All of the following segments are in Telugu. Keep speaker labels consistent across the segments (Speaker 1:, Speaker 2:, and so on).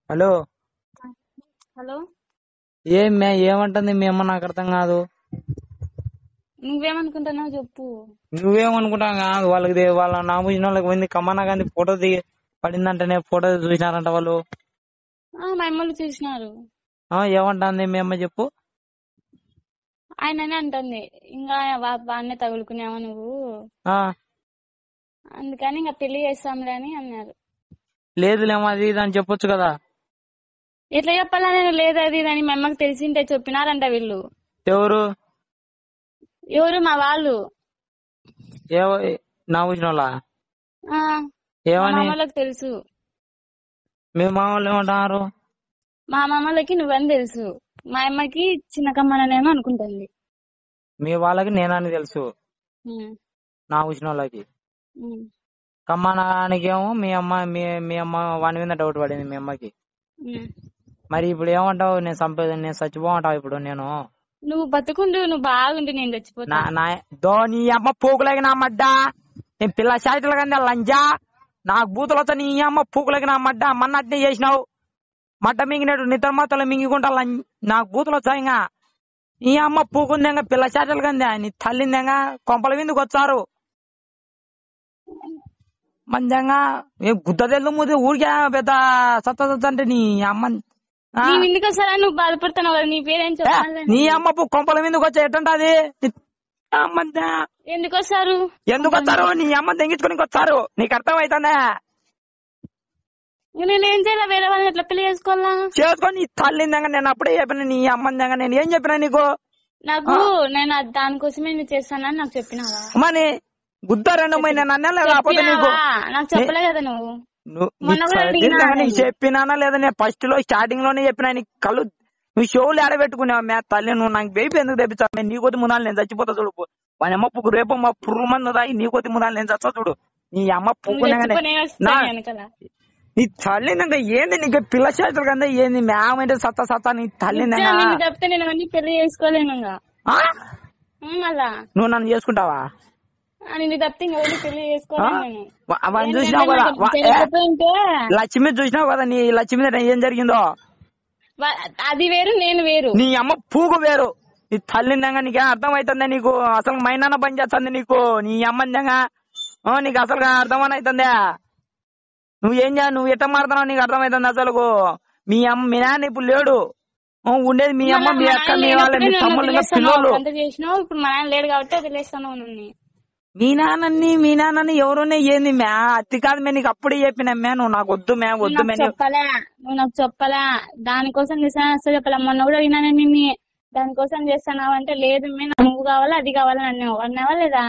Speaker 1: హలో
Speaker 2: హలో
Speaker 1: ఏం మే ఏమంటుంది మీ అమ్మ నాకు అర్థం కాదు
Speaker 2: నువ్వేమనుకుంటున్నావు చెప్పు
Speaker 1: నువ్వేమనుకుంటావు కాదు వాళ్ళకి దే- వాళ్ళ నామూసిన వాళ్ళకి పోయింది కమన్నా గాంధీ ఫోటో దిగి పడిందంటేనే ఫోటో చూసినారంట వాళ్ళు
Speaker 2: ఆ, మా అమ్మలు చూసినారు
Speaker 1: ఆ, ఏమంటుంది మీ అమ్మ చెప్పు
Speaker 2: ఆయననే అంటుంది ఇంకా వా- వాడినే తగులుకున్నావా నువ్వు
Speaker 1: ఆ
Speaker 2: అందుకని ఇంకా పెళ్లి చేస్తాంలే అని అన్నారు
Speaker 1: లేదులేమో అది ఇది అని చెప్పొచ్చు కదా
Speaker 2: ఎట్లా చెప్పాలా నేను లేదు అది ఇది అని మా అమ్మకి తెలిసింటే చెప్పినారంట వీళ్ళు
Speaker 1: ఎవరు
Speaker 2: ఎవరు మా వాళ్ళు
Speaker 1: ఏవ- నామూసిన వాళ్ళ
Speaker 2: ఆ, మా
Speaker 1: ఏమని
Speaker 2: మామలకు తెలుసు
Speaker 1: మీ మామ వాళ్ళు ఏమంటున్నారు
Speaker 2: మా మామలకి నువ్వని తెలుసు మా అమ్మకి చిన్న కమ్మననేమో అనుకుంటుంది
Speaker 1: మీ వాళ్ళకి నేనని తెలుసు
Speaker 2: ఉమ్,
Speaker 1: నామూసిన వాళ్ళకి
Speaker 2: ఉమ్,
Speaker 1: కమ్మనానికేమో మీ అమ్మ మీ మీ అమ్మ వాని మీద డౌట్ పడింది మీ అమ్మకి
Speaker 2: ఉమ్.
Speaker 1: మరి ఇప్పుడు ఏమంటావు నేను చంపే నేను చచ్చిపోమంటావు ఇప్పుడు నేను
Speaker 2: నువ్వు బతుకుండు నువ్వు బాగుండు నేను చచ్చిపోతా
Speaker 1: నా నా దో నీ అమ్మ పూకులకి నా మడ్డ నేను పిల్ల శాయితలు కంది లంజా నాకు బూతులతో నీ అమ్మ పూకులకి నా మడ్డ మన్న అట్నే చేసినావు మడ్డ మింగినట్టు నిద్ర మాతలు మింగికుంటా లం- నాకు బూతులు వచ్చాయి ఇంకా నీ అమ్మ పూకుందేంగా పిల్ల శాతలు కందా నీ తల్లిందేంగా కొంపల విందుకు వచ్చారు మందంగా ఏ గుద్ద తెల్లు ముది ఊరికే పెద్ద సత్త సత్త అంటే నీ అమ్మ ఆ?
Speaker 2: నీవు ఎందుకు వస్తారా నువ్వు బాధపడుతున్నావు కదా నీ పేరేం
Speaker 1: ఏ,
Speaker 2: చెప్పాలి
Speaker 1: నీ అమ్మ పూ కొంపల మీదకి వచ్చా ఎట్టంటది అమ్మంతా
Speaker 2: ఎందుకు వస్తారు
Speaker 1: ఎందుకు వస్తారు నీ అమ్మ తెంగించుకొని వచ్చారు నీకు అర్థమవుతుందా
Speaker 2: ఇంక నేను ఏం చేయాలి వేరే వాళ్ళని ఎట్లా పెళ్లి చేసుకోవాలా
Speaker 1: చేసుకొని తల్లిందంగా నేను అప్పుడే చెప్పిన నీ అమ్మందంగా నేను ఏం చెప్పినా నీకు
Speaker 2: నాకు నేను అది దానికోసమే నువ్వు చేస్తానని నాకు చెప్పినావా
Speaker 1: మని గుద్ద రెండు నేను నన్నే లేకపోతే నీకు
Speaker 2: చెప్పినావా? నాకు చెప్పలే కదా నువ్వు
Speaker 1: నువ్వు-
Speaker 2: మొన్న
Speaker 1: నీకు
Speaker 2: కూడా అడిగినా
Speaker 1: చదివిందా నీకు
Speaker 2: నేను.
Speaker 1: చెప్పినానా లేదా నేను ఫస్ట్ లో స్టార్టింగ్ లోనే చెప్పినా నీకు కళ్ళు నువ్వు షోలు ఆడబెట్టుకున్నావు మే తల్లి నువ్వు నాకు బేబీ ఎందుకు తెప్పించావు నీ కొద్ది మునాలు నేను చచ్చిపోతా చూడు వాని అమ్మ పువ్వు రేపు మా పుర్రు మంది దాగి నీ కొద్ది మునాలు నేను చచ్చా చూడు నీ అమ్మ
Speaker 2: నువ్వు
Speaker 1: పువ్వునే
Speaker 2: తెచ్చుకొని
Speaker 1: నా
Speaker 2: వస్తాను వెనకాల
Speaker 1: నీ తల్లిందంగా ఏంది నీకు పిల్ల చేతులు కదా ఏంది మేమంటే సత్తా సత్తా నీ తల్లిందంగా
Speaker 2: నిన్ను తప్పితే నేను అవన్నీ పెళ్లి చేసుకోలేను ఇంకా
Speaker 1: ఆ?
Speaker 2: ఉమ్, మళ్ళా
Speaker 1: నువ్వు నన్ను చేసుకుంటావా
Speaker 2: ఆ, నిన్ను తప్పితే ఇంకా ఎవరిని పెళ్లి చేసుకోలేను నేను
Speaker 1: వా- అవన్నీ
Speaker 2: ఏంటంటే
Speaker 1: చూసినావు కదా
Speaker 2: నాకు
Speaker 1: వా- ఏ,
Speaker 2: తెలియకపోయింటే
Speaker 1: లక్ష్మి చూసినావు కదా నీ లక్ష్మి దగ్గర ఏం జరిగిందో
Speaker 2: వా- అది వేరు నేను వేరు
Speaker 1: నీ అమ్మ పూగు వేరు నీ తల్లిందంగా నీకేం అర్థమవుతుందా నీకు అసలు మైనాన్న పని చేస్తుంది నీకు నీ అమ్మందంగా ఓ, నీకు అసలు అర్థమని అవుతుందా నువ్వు ఏం చేయ నువ్వు ఎట్ట మారుతున్నావు నీకు అర్థమవుతుంది అసలు మీ అమ్మ మీ నాన్న ఇప్పుడు లేడు ఓ, ఉండేది మీ అమ్మ మీ
Speaker 2: మళ్ళా
Speaker 1: అక్క
Speaker 2: మా
Speaker 1: మీ
Speaker 2: నాన్న
Speaker 1: వాళ్ళ మీ
Speaker 2: లేనప్పుడే
Speaker 1: తమ్ముళ్ళు
Speaker 2: నన్ను
Speaker 1: ఇంకా పిల్లలు
Speaker 2: వదిలేస్తున్నావు. అంత చేసినావు ఇప్పుడు మా నాన్న లేడు కాబట్టి వదిలేస్తాను నన్ను
Speaker 1: మీ నాన్నని మీ నాన్నని ఎవరునే ఏంది మ్యా అతి కాదు మే నీకు అప్పుడే చెప్పిన మ్యా నువ్వు నాకు వద్దు మ్యా
Speaker 2: నువ్వు
Speaker 1: వద్దు
Speaker 2: నాకు
Speaker 1: మే నువ్వు-
Speaker 2: చెప్పలే నువ్వు నాకు చెప్పలే దానికోసం చేస్తాను అసలు చెప్పలే మొన్న కూడా విన్నాను నిన్ను దానికోసం చేస్తున్నావు అంటే లేదు మే నాకు నువ్వు కావాలా అది కావాలని అన్నావు అన్నావా లేదా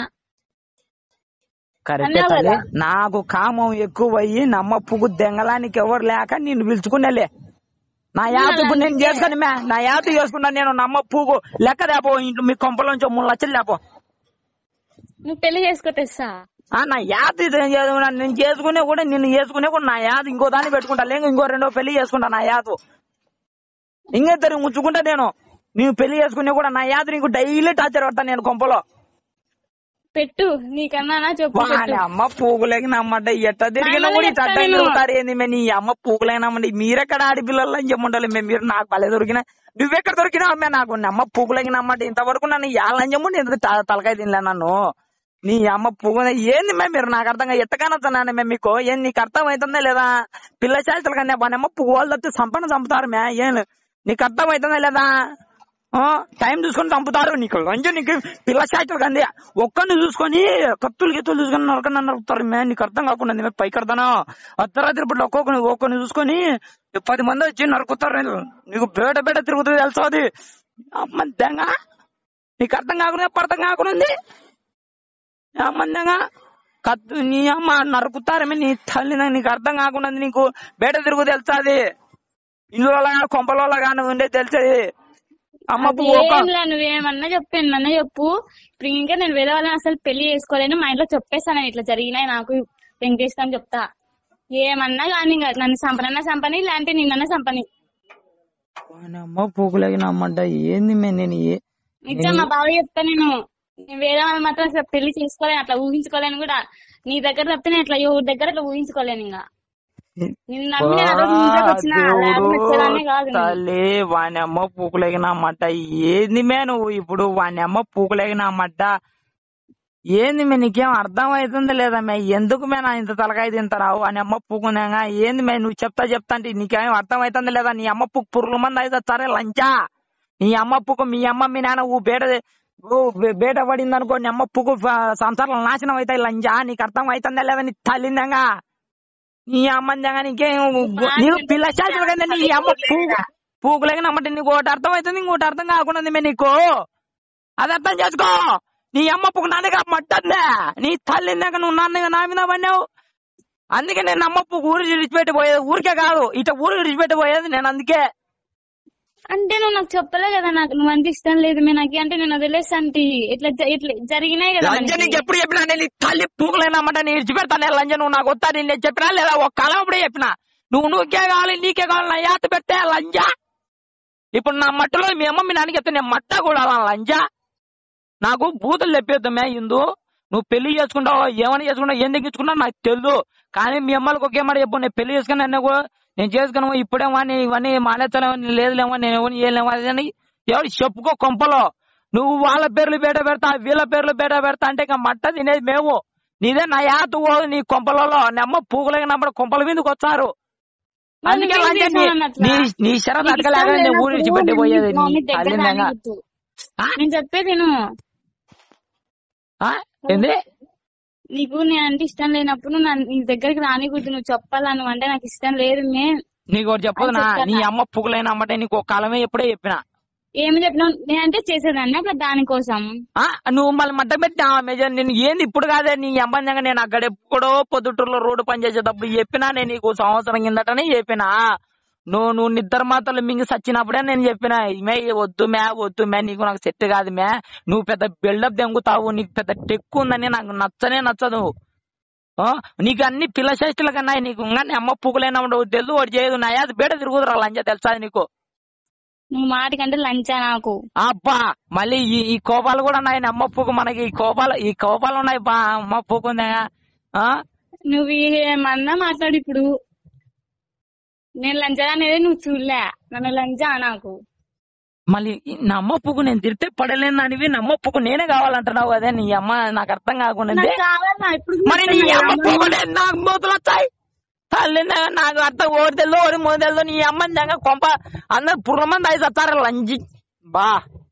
Speaker 1: కరెక్టే
Speaker 2: అన్నావు
Speaker 1: తల్లి
Speaker 2: కదా.
Speaker 1: నాకు కామం ఎక్కువ అయ్యి నమ్మ పువ్వు దెంగలానికి ఎవరు లేక నిన్ను పిలుచుకునేలే నా యాత ఇప్పుడు నేను చేసుకుని మ్యా నా యాత చేసుకున్నా నేను నమ్మ పువ్వు లెక్క లేపో ఇంట్లో మీ కొంపలోంచి మూడు లక్షలు లేపో
Speaker 2: నువ్వు పెళ్లి చేసుకో తెస్తా
Speaker 1: ఆ నా యాత ఇది నేను చేసుకున్నా. నేను చేసుకునే కూడా నిన్ను చేసుకునే కూడా నా యాత ఇంకో దాన్ని పెట్టుకుంటా లేక ఇంకో రెండో పెళ్లి చేసుకుంటా నా యాత ఇంకిద్దరు ముచ్చుకుంటా నేను నేను పెళ్లి చేసుకునే కూడా నా యాత నీకు డైలీ టార్చర్ పడతా నేను కొంపలో
Speaker 2: పెట్టు నీకన్నా చెప్పు
Speaker 1: వాని
Speaker 2: పెట్టు
Speaker 1: అమ్మ పూగులేకి నమ్మంట ఎట్ట తిరిగినా
Speaker 2: నాన్ననే
Speaker 1: కూడా ఇట్ట
Speaker 2: చెప్తా
Speaker 1: అడ్డం
Speaker 2: నేను.
Speaker 1: తిరుగుతారు ఏంది మే నీ అమ్మ పూగులేకి నమ్మండి మీరెక్కడ ఆడపిల్లలు అని చెప్పంటారు మే మీరు నాకు భలే దొరికినా నువ్వెక్కడ దొరికినావు మే నాకు నీ అమ్మ పూగులేకి నమ్మంటే ఇంతవరకు నన్ను యాలని చెప్పండి ఇంత త- తలకాయ తినలే నన్ను నీ అమ్మ పువ్వు ఏంది మే మీరు నాకు అర్థంగా ఎట్టకానొచ్చాను మే మీకు ఏం నీకు అర్థం అవుతుందా లేదా పిల్ల చేతలు కానీ వాని అమ్మ పువ్వు వాళ్ళు తప్పితే సంపన్న చంపుతారు మే ఏం నీకు అర్థం అవుతుందా లేదా ఆ, టైం చూసుకొని చంపుతారు నీకు లంచం నీకు పిల్ల చేతలు కంది ఒక్కరిని చూసుకొని కత్తులు గిత్తులు చూసుకొని నరకని నరుకుతారు మే నీకు అర్థం కాకుండా మే పైకి అర్థనా అర్ధరాత్రి ఇప్పుడు ఒక్కొక్కరిని ఒక్కరిని చూసుకొని పది మంది వచ్చి నరుకుతారు నీకు బేట బేట తిరుగుతుంది తెలుసా అది అమ్మంతంగా నీకు అర్థం కాకుండా అర్థం కాకుండా ఉంది అమ్మంతంగా కత్తు నీ అమ్మ నరుకుతారమే నీ తల్లి నీకు అర్థం కాకుండా ఉంది. నీకు బేట తిరుగు తెలుసా అది ఇల్లు కొంపల కానీ ఉండే తెలిసేది అమ్మ పువ్వు ఒక
Speaker 2: ఏంలా నువ్వేమన్నా చెప్పు ఏమన్నా చెప్పు ఇప్పుడు ఇంకా నేను వేరే వాళ్ళని అసలు పెళ్లి చేసుకోలేను మా ఇంట్లో చెప్పేస్తాను ఇట్లా జరిగినాయి నాకు వెంకటేష్ అని చెప్తా ఏమన్నా కానీ ఇంకా నన్ను సంపనన్నా సంపని లేదంటే నిన్నన్నా సంపని
Speaker 1: వాని అమ్మ పూకులకి నమ్మంట ఏంది మే నేను ఏ-
Speaker 2: నిజం మా బావ చెప్తా నేను నేను వేరే వాళ్ళు మాత్రం అసలు పెళ్లి చేసుకోలేను అట్లా ఊహించుకోలేను కూడా నీ దగ్గర తప్పితే నేను ఇట్లా ఎవరి దగ్గర అట్లా ఊహించుకోలేను ఇంకా నిన్ను నమ్మి నేను ఆ రోజు నీ ఇంట్లోకి వచ్చిన లేకపోతే వచ్చేదాన్నే కాదు నేను.
Speaker 1: తల్లి వాని అమ్మ పూకులేగినామట ఏంది మే నువ్వు ఇప్పుడు వాని అమ్మ పూకులేగినామట ఏంది మే నీకేం అర్థం అవుతుంది లేదా మే ఎందుకు మే నా ఇంత తలకాయ తింటారావు వాని అమ్మ పూకునేగా ఏంది మే నువ్వు చెప్తా చెప్తా అంటే నీకేం అర్థం అవుతుంది లేదా నీ అమ్మ పూకు పురుగుల మంది అయితే సరే లంచా నీ అమ్మ పూకు మీ అమ్మ మీ నాన్న ఊ బేట ఓ బే- బేట పడింది అనుకో నీ అమ్మ పూకు ఫ- సంసారాలు నాశనం అవుతాయి లంజా నీకు అర్థం అవుతుందా లేదా నీ తల్లిందంగా నీ అమ్మందంగా నీకేం నీకు పిల్ల శాస్త్రం కదా నీ అమ్మ పూకు పూకులేక నమ్మంటే నీకు ఒకటి అర్థం అవుతుంది ఇంకోటి అర్థం కాకుండా ఉంది మే నీకు అది అర్థం చేసుకో నీ అమ్మ పూకు నా దగ్గర మట్టద్దా నీ తల్లిందాక నువ్వు నాన్న నా మీద పడినావు అందుకే నేను అమ్మ పూకు ఊరు విడిచిపెట్టి పోయేది ఊరికే కాదు ఇట ఊరు విడిచిపెట్టి పోయేది నేను అందుకే
Speaker 2: అంటే నువ్వు నాకు చెప్పలే కదా నాకు నువ్వు అంటే ఇష్టం లేదు మీ నాకు అంటే నేను వదిలేస్తా అంటే ఇట్లా జ- ఇట్లా జరిగినాయి కదా
Speaker 1: లంజ
Speaker 2: మనకి.
Speaker 1: నీకు ఎప్పుడు చెప్పినా నేను నీ తల్లి పూకులేనమాట నేను విడిచిపెడతాను లంజ నువ్వు నాకు వస్తా నేను చెప్పినా లేదా ఒక కళ అప్పుడే చెప్పినా నువ్వు నువ్వుకే కావాలి నీకే కావాలి నా యాత పెట్టే లంజ ఇప్పుడు నా మట్టలో మీ అమ్మ మీ నాన్నకి ఎత్తే నేను మట్ట కూడా లంజ నాకు బూతులు తెప్పేద్దాం మే ఇందు నువ్వు పెళ్లి చేసుకుంటావు ఏమని చేసుకుంటావు ఏం తెగించుకున్నావు నాకు తెలియదు కానీ మీ అమ్మలకు ఒకే మాట చెప్పు నేను పెళ్లి చేసుకుని అన్న నేను చేసుకుని ఇప్పుడేమో నేను ఇవన్నీ మానేస్తానేమో నేను లేదులేమో నేను ఎవరిని చేయలేమో అని ఎవరు చెప్పుకో కొంపలో నువ్వు వాళ్ళ పేర్లు బేట పెడతా వీళ్ళ పేర్లు బేట పెడతా అంటే ఇంకా మట్ట తినేది మేము నీదే నా యాత పోదు నీ కొంపలలో నెమ్మ పూగులగినప్పుడు కొంపల మీదకి వచ్చారు
Speaker 2: మరి
Speaker 1: అందుకే
Speaker 2: నువ్వేం
Speaker 1: లంచం
Speaker 2: చేసావు
Speaker 1: నీ-
Speaker 2: అన్నట్లా?
Speaker 1: నీ నీ శరత్
Speaker 2: నీకు
Speaker 1: అడగలేక
Speaker 2: ఇష్టం
Speaker 1: నేను ఊరి
Speaker 2: లేనప్పుడు
Speaker 1: పెట్టి పోయేది
Speaker 2: నీ
Speaker 1: నీ
Speaker 2: మమ్మీ దగ్గర
Speaker 1: తల్లిదంగా
Speaker 2: రానివ్వద్దు. నేను చెప్పేది నువ్వు
Speaker 1: ఏంది
Speaker 2: నీకు నేను అంటే ఇష్టం లేనప్పుడు నువ్వు నన్ను- నీ దగ్గరికి రానికూడదు నువ్వు చెప్పాలా నువ్వు అంటే నాకు ఇష్టం లేదు మే
Speaker 1: నీకు ఒకటి చెప్పదునా
Speaker 2: అది చెప్తానా?
Speaker 1: నీ అమ్మ పుగులైన అమ్మటే నీకు ఒక కాలమే ఎప్పుడే చెప్పిన
Speaker 2: ఏమి చెప్పినావు నేనంటే చేసేదాన్ని అట్లా దానికోసం
Speaker 1: ఆ నువ్వు మళ్ళీ మడ్డ పెట్టి మెజర్ నేను ఏంది ఇప్పుడు కాదే నీ అమ్మంజంగా నేను అక్కడ ఎప్పుడో పొద్దుటూరులో రోడ్డు పని చేసేటప్పుడు చెప్పినా నేను నీకు సంవత్సరం కిందటనే చెప్పినా నువ్వు నువ్వు నిద్ర మాత్రలు మింగి సచ్చినప్పుడే నేను చెప్పిన మే వద్దు మే వద్దు మే నీకు నాకు సెట్ కాదు మే నువ్వు పెద్ద బిల్డప్ దెంగుతావు నీకు పెద్ద టెక్కు ఉందని నాకు నచ్చనే నచ్చదు ఆ, నీకు అన్ని పిల్ల చేష్టలు కన్నా నీకు ఇంకా నీ అమ్మ పువ్వులైనప్పుడు తెలుసు ఒకటి చేయదు నా యాది బేట తిరుగుతురా లంచ తెలుసా నీకు
Speaker 2: నువ్వు మాటకంటే లంచా నాకు
Speaker 1: అబ్బా మళ్ళీ ఈ ఈ కోపాలు కూడా ఉన్నాయి అమ్మ పూకు మనకి ఈ కోపాలు ఈ కోపాలు ఉన్నాయి బా అమ్మ పూకుందా ఆ
Speaker 2: నువ్వు ఏమన్నా మాట్లాడు ఇప్పుడు నేను లంచా అనేది నువ్వు చూడలే నన్ను లంచా నాకు
Speaker 1: మళ్ళీ ఈ నా అమ్మ పూకు నేను తిరితే పడలేను అనివి నా అమ్మ పూకు నేనే కావాలంటున్నావు అదే నీ అమ్మ నాకు అర్థం కాకుండా
Speaker 2: నాకు కావాలా ఇప్పుడు
Speaker 1: మరి నీ అమ్మ పూకు నేను నాకు మూతలు వచ్చాయి తల్లి నా- నాకు అర్థం ఓడి తెలుదో ఓడి మూడు తెలుదో నీ అమ్మ నిజంగా కొంప అందరు పుర్ర మంది ఐదు వస్తారు లంచి బా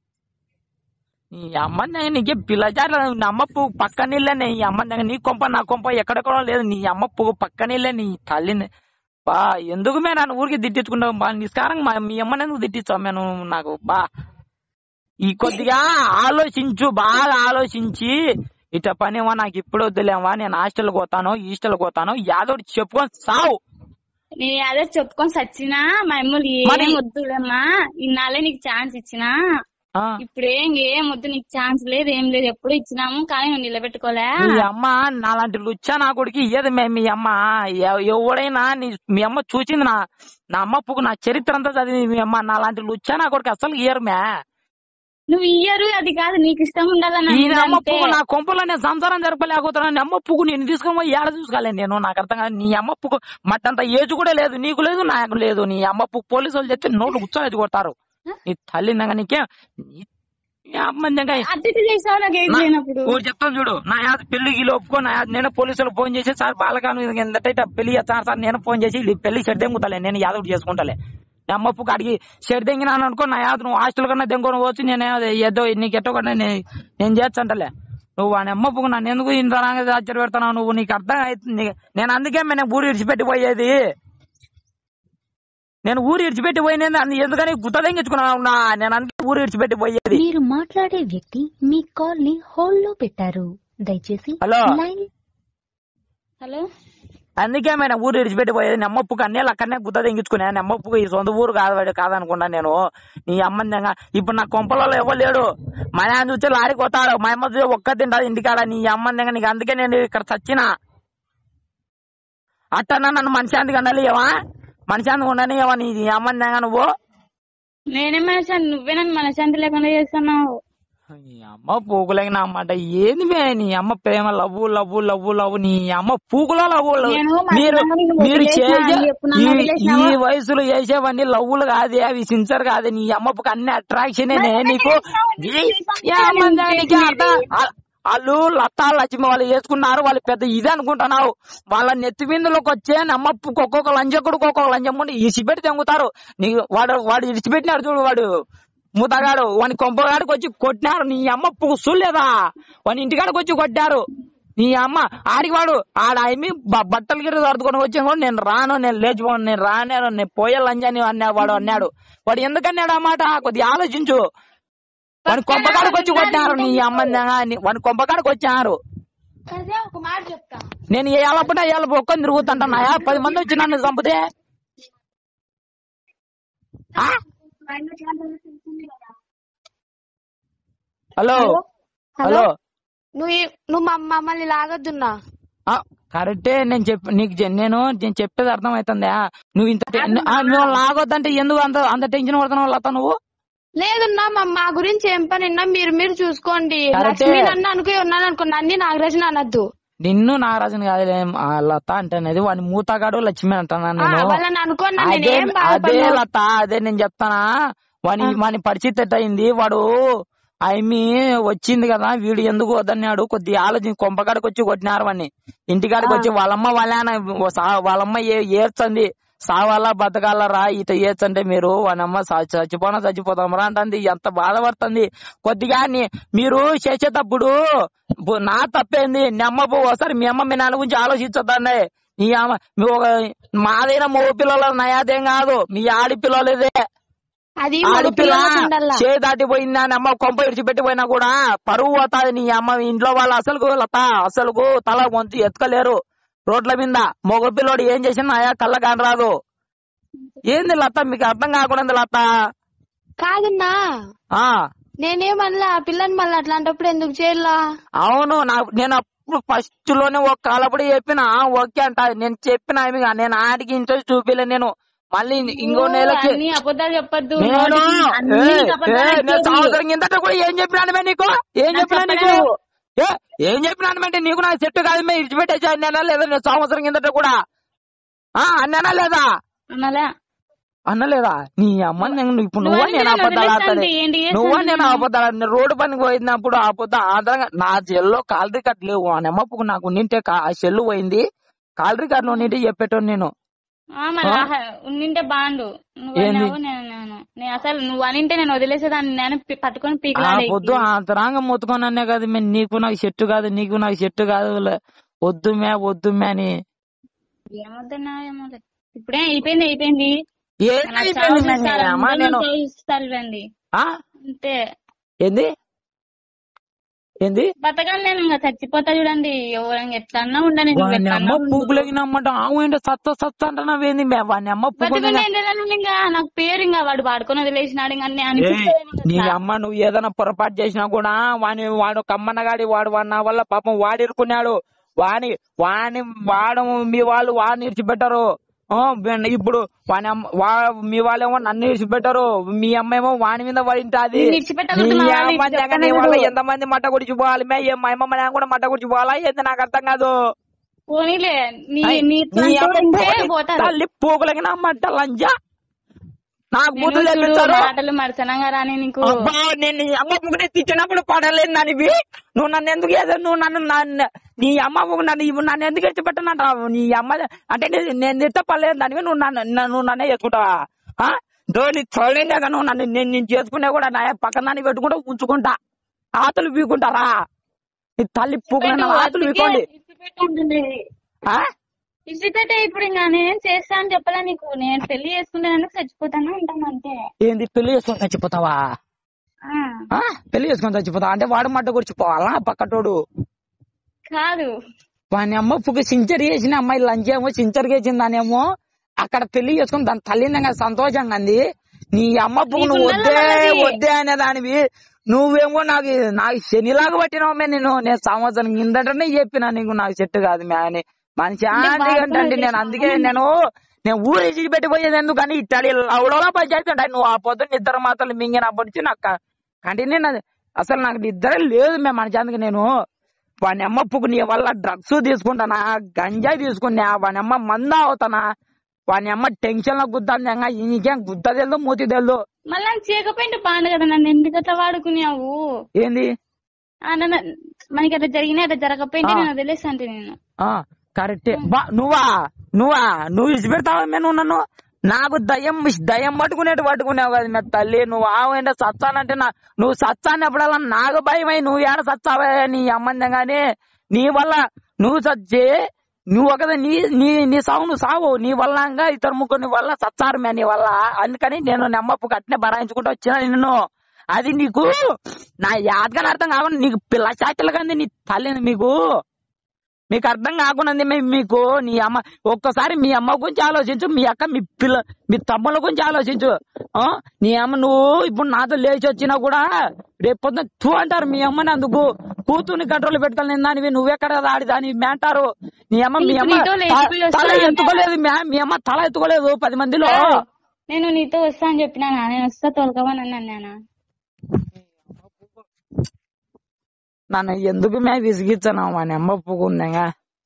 Speaker 1: నీ అమ్మ నిజంగా నీకే పిల్లచారు నా అమ్మ పువ్వు పక్కన ఇల్లే నీ అమ్మ నిజంగా నీ కొంప నా కొంప ఎక్కడెక్కడో లేదు నీ అమ్మ పువ్వు పక్కన ఇల్లే నీ తల్లిని బా ఎందుకు మే నన్ను ఊరికి తిట్టించుకుంటావు బా నిస్కారం మా మీ అమ్మని ఎందుకు తిట్టించావు మేము నాకు బా ఈ కొద్దిగా ఆలోచించు బాగా ఆలోచించి ఇట పనివా నాకు ఇప్పుడు వద్దులేవా నేను హాస్టల్ పోతాను ఈస్టల్ పోతాను యాదోటి చెప్పుకొని సావు
Speaker 2: నేను అదే చెప్పుకొని సచ్చినా మా అమ్మలు
Speaker 1: మరి-
Speaker 2: ఏం వద్దులేమ్మా ఇన్నాళ్ళే నీకు ఛాన్స్ ఇచ్చినా
Speaker 1: ఆ,
Speaker 2: ఇప్పుడు ఏం ఏం వద్దు నీకు ఛాన్స్ లేదు ఏం లేదు ఎప్పుడు ఇచ్చినాము కానీ నువ్వు నిలబెట్టుకోలే
Speaker 1: మీ అమ్మ నాలాంటి లుచ్చా నా కొడుకు ఇయ్యదు మే మీ అమ్మ ఎవ- ఎవడైనా నీ మీ అమ్మ చూసింది నా నా అమ్మ పువ్వు నా చరిత్ర అంతా చదివి మీ అమ్మ నాలాంటి లుచ్చా నా కొడుకు అసలు ఇయ్యరు మే
Speaker 2: నువ్వు ఇయ్యరు అది కాదు నీకు ఇష్టం ఉండాలని
Speaker 1: ఈ అమ్మ
Speaker 2: అంతే.
Speaker 1: పువ్వు నా కొంపలో నేను సంసారం జరపలేకపోతున్నా నీ అమ్మ పువ్వు నేను తీసుకొని పోయి ఏడ చూసుకోలే నేను నాకు అర్థం కాదు నీ అమ్మ పువ్వు మట్టంత ఏజ్ కూడా లేదు నీకు లేదు నాకు లేదు నీ అమ్మ పువ్వు పోలీసు వాళ్ళు చెప్తే నోట్లు కూర్చొని కొడతారు నీ తల్లి ఇందాక నీకే నీ నీ అమ్మ ఇందాక
Speaker 2: అటు ఇటు చేసావు నాకు ఏం
Speaker 1: నా-
Speaker 2: చేయనప్పుడు
Speaker 1: ఓ చెప్తాను చూడు నా యాద పెళ్లికి ఒప్పుకో నా యాద నేను పోలీసులు ఫోన్ చేసి సార్ బాలకాను ఏంటంటే ఇట్లా పెళ్లి చేస్తాను సార్ నేను ఫోన్ చేసి ఈ పెళ్లి షెడ్ దెంగుతాలే నేను యాదవ్ చేసుకుంటాలే నా అమ్మ పువ్వు అడిగి షెడ్ దెంగినాను అనుకో నా యాద నువ్వు హాస్టల్ కన్నా దెంకొని వచ్చి నేను ఏదో నీకు ఎట్టో కన్నా నేను నేను చేస్తాంటలే నువ్వు వాని అమ్మ పువ్వు నన్ను ఎందుకు ఇంత ఆశ్చర్య పెడతావు నువ్వు నీకు అర్థం అవుతుంది నేను అందుకే నేను ఊరు విడిచిపెట్టి పోయేది నేను ఊరు విడిచిపెట్టి పోయినది అందు- ఎందుకని గుత్త తెంగించుకున్నాను నా- నేను అందుకే ఊరు విడిచిపెట్టి పోయేది
Speaker 3: మీరు మాట్లాడే వ్యక్తి మీ కాల్ ని హోల్డ్ లో పెట్టారు దయచేసి
Speaker 1: హలో.
Speaker 3: లైన్
Speaker 2: హలో
Speaker 1: అందుకే మేము ఊరు విడిచిపెట్టి పోయేది నెమ్మప్పుకు అన్నీ అక్కడనే గుద్ద తెంగించుకునే నెమ్మప్పుకు ఈ సొంత ఊరు కాదు కాదనుకున్నా నేను నీ అమ్మందంగా ఇప్పుడు నా కొంపలలో ఎవరు లేడు మా ఆయన చూస్తే లారీకి వస్తాడు మా అమ్మ చూస్తే ఒక్క తింటాడు ఇంటికాడ నీ అమ్మందంగా నీకు అందుకే నేను ఇక్కడ చచ్చిన అట్టన్నా నన్ను మనశాంతిగా ఉండలేవా మనశాంతిగా ఉండనివా నీ అమ్మందంగా నువ్వు
Speaker 2: నేనే మనశాంతి నువ్వే నన్ను మనశాంతి లేకుండా చేస్తున్నావు
Speaker 1: నీ అమ్మ పూకులకి నా అన్నమాట ఏంది మే నీ అమ్మ ప్రేమ లవ్వు లవ్వు లవ్వు లవ్వు నీ అమ్మ పూకుల లవ్వు లవ్వు.
Speaker 2: నేను మా
Speaker 1: మీరు
Speaker 2: అమ్మని నువ్వు
Speaker 1: మీరు
Speaker 2: వదిలేసినా
Speaker 1: చేసే
Speaker 2: అని చెప్పు, నన్ను
Speaker 1: ఈ-
Speaker 2: వదిలేసినావా?
Speaker 1: ఈ వయసులో చేసేవన్నీ లవ్వులు కాదే అవి సిన్సర్ కాదు నీ అమ్మకు అన్ని అట్రాక్షన్ నీకు ఈ- ఏమన్నా నీకు అర్థం ఆ- వాళ్ళు లతా లక్ష్మి వాళ్ళు వేసుకున్నారు వాళ్ళు పెద్ద ఇది అనుకుంటున్నావు వాళ్ళ నెత్తి బిందులోకి వచ్చే నమ్మప్పు ఒక్కొక్క లంజకుడు ఒక్కొక్క లంజమ్ముండి ఇసిపెట్టి తెంగుతారు నీకు వాడు వాడు ఇడిచిపెట్టినాడు చూడు వాడు మూతగాడు వాని కొంపగాడికి వచ్చి కొట్టినారు నీ అమ్మ పుసులేదా వాని ఇంటికాడికి వచ్చి కొట్టారు నీ అమ్మ ఆడికి వాడు ఆడ ఆయమి బ- బట్టలు గిరి దొరుకుని వచ్చి కూడా నేను రాను నేను లేచిపోను నేను రాను నేను పోయే లంజని అన్నా వాడు అన్నాడు వాడు ఎందుకన్నాడు ఆ మాట కొద్దిగా ఆలోచించు వాని కొంపకాడికి వచ్చి కొట్టారు నీ అమ్మ వాని కొంపకాడికి వచ్చారు
Speaker 2: అదే ఒక మాట చెప్తా
Speaker 1: నేను ఏళ్ళపట ఏళ్ళ ఒక్కని తిరుగుతుంటున్నాయా పది మంది వచ్చి నన్ను చంపితే ఆ? హలో హలో
Speaker 4: నువ్వు ఈ- నువ్వు మా మమ్మల్ని లాగొద్దున్నా
Speaker 1: ఆ, కరెక్టే నేను చెప్పి నీకు చె- నేను నేను చెప్పేది అర్థమవుతుందా నువ్వు ఇంత టె- ఆ, నువ్వు లాగొద్దంటే ఎందుకు అంత అంత టెన్షన్ పడుతున్నావు లత నువ్వు
Speaker 4: లేదున్నా మా మా గురించి ఏం పని ఉన్నా మీరు మీరు చూసుకోండి
Speaker 1: కరెక్టే.
Speaker 4: లక్ష్మి నన్ను అనుకుని ఉన్నాను అనుకో నన్ను నాగరాజు అనద్దు
Speaker 1: నిన్ను నాగరాజుని కాదు లత అంటే అనేది వాని మూతగాడు లక్ష్మి అంటున్నాను
Speaker 4: ఆ,
Speaker 1: నేను
Speaker 4: వాళ్ళని అనుకోని నన్ను
Speaker 1: అదే
Speaker 4: నేనేం
Speaker 1: అదే
Speaker 4: బాధపడను
Speaker 1: లత అదే నేను చెప్తానా వాని వాని పరిస్థితి ఎట్ట అయింది వాడు ఆయమి వచ్చింది కదా వీడు ఎందుకు వద్దన్నాడు కొద్దిగా ఆలోచించి కొంపకాడికి వచ్చి కొట్టినారు వాడిని ఇంటికాడికి వచ్చి వాళ్ళమ్మ వాళ్ళ ఆయన సా- వాళ్ళమ్మ ఏ ఏడ్చంది సావాలా బతకాలా రా ఇట ఏడ్చంటే మీరు వానమ్మ స- చచ్చిపోనా చచ్చిపోతాం రా అంటుంది ఎంత బాధపడుతుంది కొద్దిగా నీ- మీరు చేసేటప్పుడు బు- నా తప్పేంది నీ అమ్మ పో- ఒకసారి మీ అమ్మ మీ నాన్న గురించి ఆలోచించొద్దండి మీ అమ్మ మీ ఒక మాదైన మగ పిల్లల నయాదేం కాదు మీ ఆడిపిల్లలదే
Speaker 4: అది
Speaker 1: ఆడపిల్ల
Speaker 4: మగపిల్లలకుండల్లా.
Speaker 1: చే దాటిపోయిందా అని అమ్మ కొంప ఇడిచిపెట్టిపోయినా కూడా పరువు పోతాది నీ అమ్మ ఇంట్లో వాళ్ళు అసలుకు లత అసలుకు తల వంతు ఎత్తుకలేరు రోడ్ల మీద మగ పిల్లోడు ఏం చేసినా ఆయా కళ్ళ కాని రాదు ఏంది లత మీకు అర్థం కాకుండా ఉంది లత
Speaker 4: కాదన్నా
Speaker 1: ఆ
Speaker 4: నేనేమనలా ఆ పిల్లని మళ్ళీ అట్లాంటప్పుడు ఎందుకు చేయాలా
Speaker 1: అవును నా నేను అప్పుడు ఫస్ట్ లోనే ఒక కాలప్పుడు చెప్పిన ఆ, ఓకే అంట నేను చెప్పిన ఆమె గా, నేను ఆడికి ఇంట్రెస్ట్ చూపిలే నేను మళ్ళీ ఇంకో నెలకి
Speaker 2: అన్ని అబద్ధాలు చెప్పొద్దు
Speaker 1: నేను
Speaker 2: నోటికి అన్ని
Speaker 1: ఏ,
Speaker 2: నీకు అబద్ధాలు
Speaker 1: ఏ, నేను
Speaker 2: చెప్పేది.
Speaker 1: సంవత్సరం కిందట కూడా ఏం చెప్పినాను మే నీకు ఏం
Speaker 2: నాకు
Speaker 1: చెప్పినా నీకు
Speaker 2: చెప్పలేదు.
Speaker 1: ఏ, ఏం చెప్పినాను అంటే నీకు నాకు సెట్ కాదు మే ఇడిచిపెట్టేసి అన్నానా లేదా నేను సంవత్సరం కిందట కూడా ఆ అన్నానా లేదా
Speaker 2: అన్నలే
Speaker 1: అన్నలేదా నీ అమ్మ నేను ఇప్పుడు నువ్వు
Speaker 2: నువ్వు
Speaker 1: నేను
Speaker 2: నన్ను
Speaker 1: అబద్ధాలు
Speaker 2: వదిలేస్తా
Speaker 1: ఆడతాను
Speaker 2: అంటే ఏంటి చేస్తాను
Speaker 1: నువ్వు నేను
Speaker 2: నేను?
Speaker 1: అబద్ధాలు ఆడను. రోడ్డు పనికి పోయినప్పుడు ఆ పొద్దు ఆధారంగా నా జెల్లో కాల్ రికార్డ్ లేవు ఆ నెమ్మకు నాకు నింటే కా- ఆ సెల్లు పోయింది కాల్ రికార్డ్ లో నింటే చెప్పేటోని నేను
Speaker 2: ఆ, మరి
Speaker 1: ఆ?
Speaker 2: ఆహా, ఉండింటే బాండు నువ్వు
Speaker 1: ఏంది?
Speaker 2: అన్నావు నేను నేను నేను అసలు నువ్వు అనింటే నేను వదిలేసేదాన్ని నేను పి- పట్టుకొని
Speaker 1: ఆ
Speaker 2: పీకలాడే
Speaker 1: పొద్దు అంతరాంగం మొత్తుకొని అనే కాదు మే నీకు నాకు చెట్టు కాదు నీకు నాకు చెట్టు కాదు లే. వద్దు మే వద్దు మే అని
Speaker 2: ఏమొద్దన్నా ఏమో ఇప్పుడే అయిపోయింది అయిపోయింది
Speaker 1: ఏం
Speaker 2: నాకు
Speaker 1: అయిపోయింది మే నీ
Speaker 2: చావు
Speaker 1: అమ్మ
Speaker 2: ఇస్తారు,
Speaker 1: నేను
Speaker 2: అందరూ ఇస్తారు ఇవ్వండి
Speaker 1: ఆ
Speaker 2: అంతే
Speaker 1: ఏంది ఏంది
Speaker 2: బతకాలి నేను ఇంకా చచ్చిపోతా చూడండి ఎవరైనా ఎట్లన్నా ఉండని నువ్వు
Speaker 1: వాని
Speaker 2: ఎట్లన్నా
Speaker 1: అమ్మ
Speaker 2: ఉండు.
Speaker 1: పువ్వులకి నమ్మంట ఆవు ఏంటో సత్త సత్త అంటున్నావేంది మే వాని అమ్మ పువ్వులు
Speaker 2: బతకని ఏం తెలియదు ఇంకా నాకు పేరు ఇంకా వాడు పాడుకొని వదిలేసినాడు ఇంకా అన్ని అనిపిస్తుంది
Speaker 1: నీ అమ్మ నువ్వు ఏదైనా పొరపాటు చేసినా కూడా వాని వాడు కమ్మన్నగాడి వాడు వాడి నా వల్ల పాపం వాడు ఇరుకున్నాడు వాని వాని వాడు మీ వాళ్ళు వాడిని ఇడిచిపెట్టారు ఆ, వీణ్- ఇప్పుడు వాని అమ్మ వా- మీ వాళ్ళేమో నన్ను ఇడిచిపెట్టారు మీ అమ్మ ఏమో వాని మీద పడింటాది
Speaker 2: నిన్ను ఇడిచిపెట్టాలంటే
Speaker 1: నీ
Speaker 2: మా వాళ్ళు
Speaker 1: అమ్మ
Speaker 2: ఇడిచి
Speaker 1: దగ్గర నీ
Speaker 2: చెప్తానే
Speaker 1: వల్ల
Speaker 2: చూడు.
Speaker 1: ఎంత మంది మట్ట గుడిచి పోవాలి మే ఏ మా అమ్మ నేను కూడా మట్ట గుడిచి పోవాలా ఏంది నాకు అర్థం కాదు
Speaker 2: పోనీలే నీ
Speaker 1: అయ్,
Speaker 2: నీ
Speaker 1: నీ అమ్మ
Speaker 2: ఉంటే
Speaker 1: పోనీ
Speaker 2: పోతారు
Speaker 1: తల్లి పోగులకి నా మట్ట లంజా నాకు
Speaker 2: నేను
Speaker 1: బుద్ధులు
Speaker 2: చూడు
Speaker 1: తెప్పించారు
Speaker 2: మాటలు మరసనంగా రాని నీకు
Speaker 1: అబ్బా నేను నీ అమ్మ ముగ్గునే తిట్టినప్పుడు పడలేదు దానివి నువ్వు నన్ను ఎందుకు ఏదో నువ్వు నన్ను నన్ను నీ అమ్మ ముగ్గు నన్ను ఇవ్వు నన్ను ఎందుకు ఎత్తిపెట్టనంటావు నీ అమ్మ అంటే నీ- నేను తిట్ట పర్లేదు దానివి నువ్వు నన్ను నన్ను- నువ్వు నన్నే చేసుకుంటావా ఆ? ధోని చూడలేక నువ్వు నన్ను నేను నేను చేసుకునే కూడా నా పక్కన దాన్ని పెట్టుకుంటా ఉంచుకుంటా ఆతులు పీకుంటారా నీ తల్లి పూకున్న ఆతులు పీకోండి
Speaker 2: ఇచ్చిపెట్టు అంటుంది.
Speaker 1: ఆ?
Speaker 2: ఇచ్చిపెట్టే ఇప్పుడు ఇంకా నేనేం చేస్తా అని చెప్పలే నీకు నేను పెళ్లి చేసుకుంటానని చచ్చిపోతాను ఉంటాను అంతే
Speaker 1: ఏంది పెళ్లి చేసుకొని చచ్చిపోతావా
Speaker 2: ఆ,
Speaker 1: ఆ? పెళ్లి చేసుకొని చచ్చిపోతావా అంటే వాడు మట్ట గుడిచిపోవాలా పక్కటోడు
Speaker 2: కాదు
Speaker 1: వాని అమ్మ పువ్వు సించర్ చేసిన అమ్మాయి లంచ్ ఏమో సించర్ చేసింది దానేమో అక్కడ పెళ్లి చేసుకుని దాని తల్లిదంగా సంతోషంగా అంది నీ అమ్మ పువ్వు నువ్వు
Speaker 2: నీకు
Speaker 1: వద్దే
Speaker 2: ఉన్నది.
Speaker 1: వద్దే అనే దానివి నువ్వేమో నాకు నాకు శనిలాగా పట్టినావు నేను నేను సంవత్సరం కిందటనే చెప్పిన నీకు నాకు చెట్టు కాదు మే అని మనిషి
Speaker 2: అంటే
Speaker 1: ఆంటీ
Speaker 2: బాగా
Speaker 1: అంటే నేను అందుకే నేను నేను ఊరు ఇచ్చి పెట్టిపోయేది ఎందుకని ఇట్టాడి అవుడోలా పంచాయతీ ఉంటాయి నువ్వు ఆ పొద్దున్న ఇద్దరు మాత్రం మింగినప్పటి నుంచి నాకు కంటిన్యూ అసలు నాకు నిద్ర లేదు మేము మనచేందుకు నేను వాని అమ్మ పువ్వు నీ వల్ల డ్రగ్స్ తీసుకుంటానా గంజాయి తీసుకున్నా వాని అమ్మ మంద అవుతానా వాని అమ్మ టెన్షన్ లో గుద్దాను ఇంకేం గుద్ద తెలుదు మూతి తెలుదు
Speaker 2: మళ్ళీ నాకు చేయకపోయింటే బాగుండు కదా నన్ను ఎందుకు అట్లా వాడుకున్నావు
Speaker 1: ఏంది
Speaker 2: ఆ, నన్ను- మనకి అట్లా జరిగినా అట్లా జరగకపోయింటే
Speaker 1: ఆ.
Speaker 2: నేను వదిలేస్తాను నేను
Speaker 1: ఆ కరెక్టే బా నువ్వా నువ్వా నువ్వు ఇచ్చిపెడతావా మే నువ్వు నన్ను నాకు దయ్యం దయ్యం పట్టుకునేట్టు పట్టుకునేవు కదా నా తల్లి నువ్వు ఆవంటే సత్తానంటే నా నువ్వు సత్తాన్నప్పుడల్లా నాకు భయం అయి నువ్వు ఏడ సత్తావా నీ అమ్మందం గాని నీ వల్ల నువ్వు సచ్చే నువ్వు ఒక నీ నీ నీ సావు నువ్వు సావు నీ వల్ల ఇతరు ముగ్గురు నీ వల్ల సత్తారు మే నీ వల్ల అందుకని నేను నెమ్మప్పు కట్టిన బరాయించుకుంటూ వచ్చిన నిన్ను అది నీకు నా యాదగాని అర్థం కాకుండా నీకు పిల్ల చాకలు కానీ నీ తల్లిని మీకు మీకు అర్థం కాకుండా మీకు నీ అమ్మ ఒక్కసారి మీ అమ్మ గురించి ఆలోచించు మీ అక్క మీ పిల్ల మీ తమ్ముళ్ళ గురించి ఆలోచించు ఆ? నీ అమ్మ నువ్వు ఇప్పుడు నాతో లేచి వచ్చినా కూడా రేపు పొద్దున తూ అంటారు మీ అమ్మని అందుకు కూతుర్ని కంట్రోల్ పెడతాను నేను దానివి నువ్వెక్కడ కదా ఆడి దాని అంటారు నీ అమ్మ మీ అమ్మ
Speaker 2: నీతో లేచిపోయి
Speaker 1: త- తల
Speaker 2: వస్తాను
Speaker 1: ఎత్తుకోలేదు మ్యా- మీ అమ్మ తల ఎత్తుకోలేదు పది మందిలో
Speaker 2: నేను నీతో వస్తా అని చెప్పినానా నేను వస్తా తోలుకోమని అన్నానా
Speaker 1: నన్ను ఎందుకు మే విసిగించాను మా అమ్మ ఒప్పుకుందేగా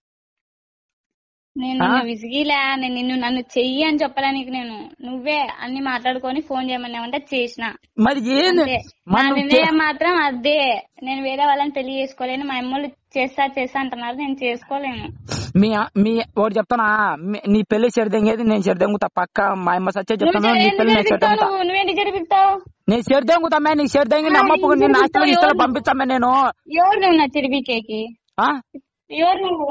Speaker 2: నేను
Speaker 1: ఆ?
Speaker 2: నిన్ను విసిగిలా నేను నిన్ను నన్ను చెయ్యి అని చెప్పలే నీకు నేను నువ్వే అన్ని మాట్లాడుకొని ఫోన్ చేయమన్నావంటే చేసిన
Speaker 1: మరి ఏంది
Speaker 2: అంతే. నా
Speaker 1: మరి నువ్వు
Speaker 2: నిర్ణయం మాత్రం అదే నేను వేరే వాళ్ళని పెళ్లి చేసుకోలేను మా అమ్మలు చేస్తా చేస్తా అంటున్నారు నేను చేసుకోలేను
Speaker 1: మీ మీ ఒకటి చెప్తానా మీ- నీ పెళ్లి చెరిదెంగేది నేను చెరిదెంగుతా పక్క మా అమ్మ సచ్చే
Speaker 2: నువ్వు
Speaker 1: చెప్తాను నీ
Speaker 2: ఎందుకు
Speaker 1: పెళ్లి నేను
Speaker 2: జరిపిస్తావు
Speaker 1: చెరిదెంగుతా
Speaker 2: నువ్వు నువ్వేంటి జరిపిస్తావు
Speaker 1: నేను చెరిదెంగుతామే నీకు చెరిదెంగి
Speaker 2: ఆ,
Speaker 1: అమ్మ పువ్వు
Speaker 2: నేను
Speaker 1: నేను నాస్టల్
Speaker 2: చెరిపిస్తా,
Speaker 1: ఇస్తాను
Speaker 2: ఎవరు?
Speaker 1: పంపించామే నేను
Speaker 2: ఎవరు నువ్వు నా చెరిపికేకి
Speaker 1: ఆ
Speaker 2: ఎవరు నువ్వు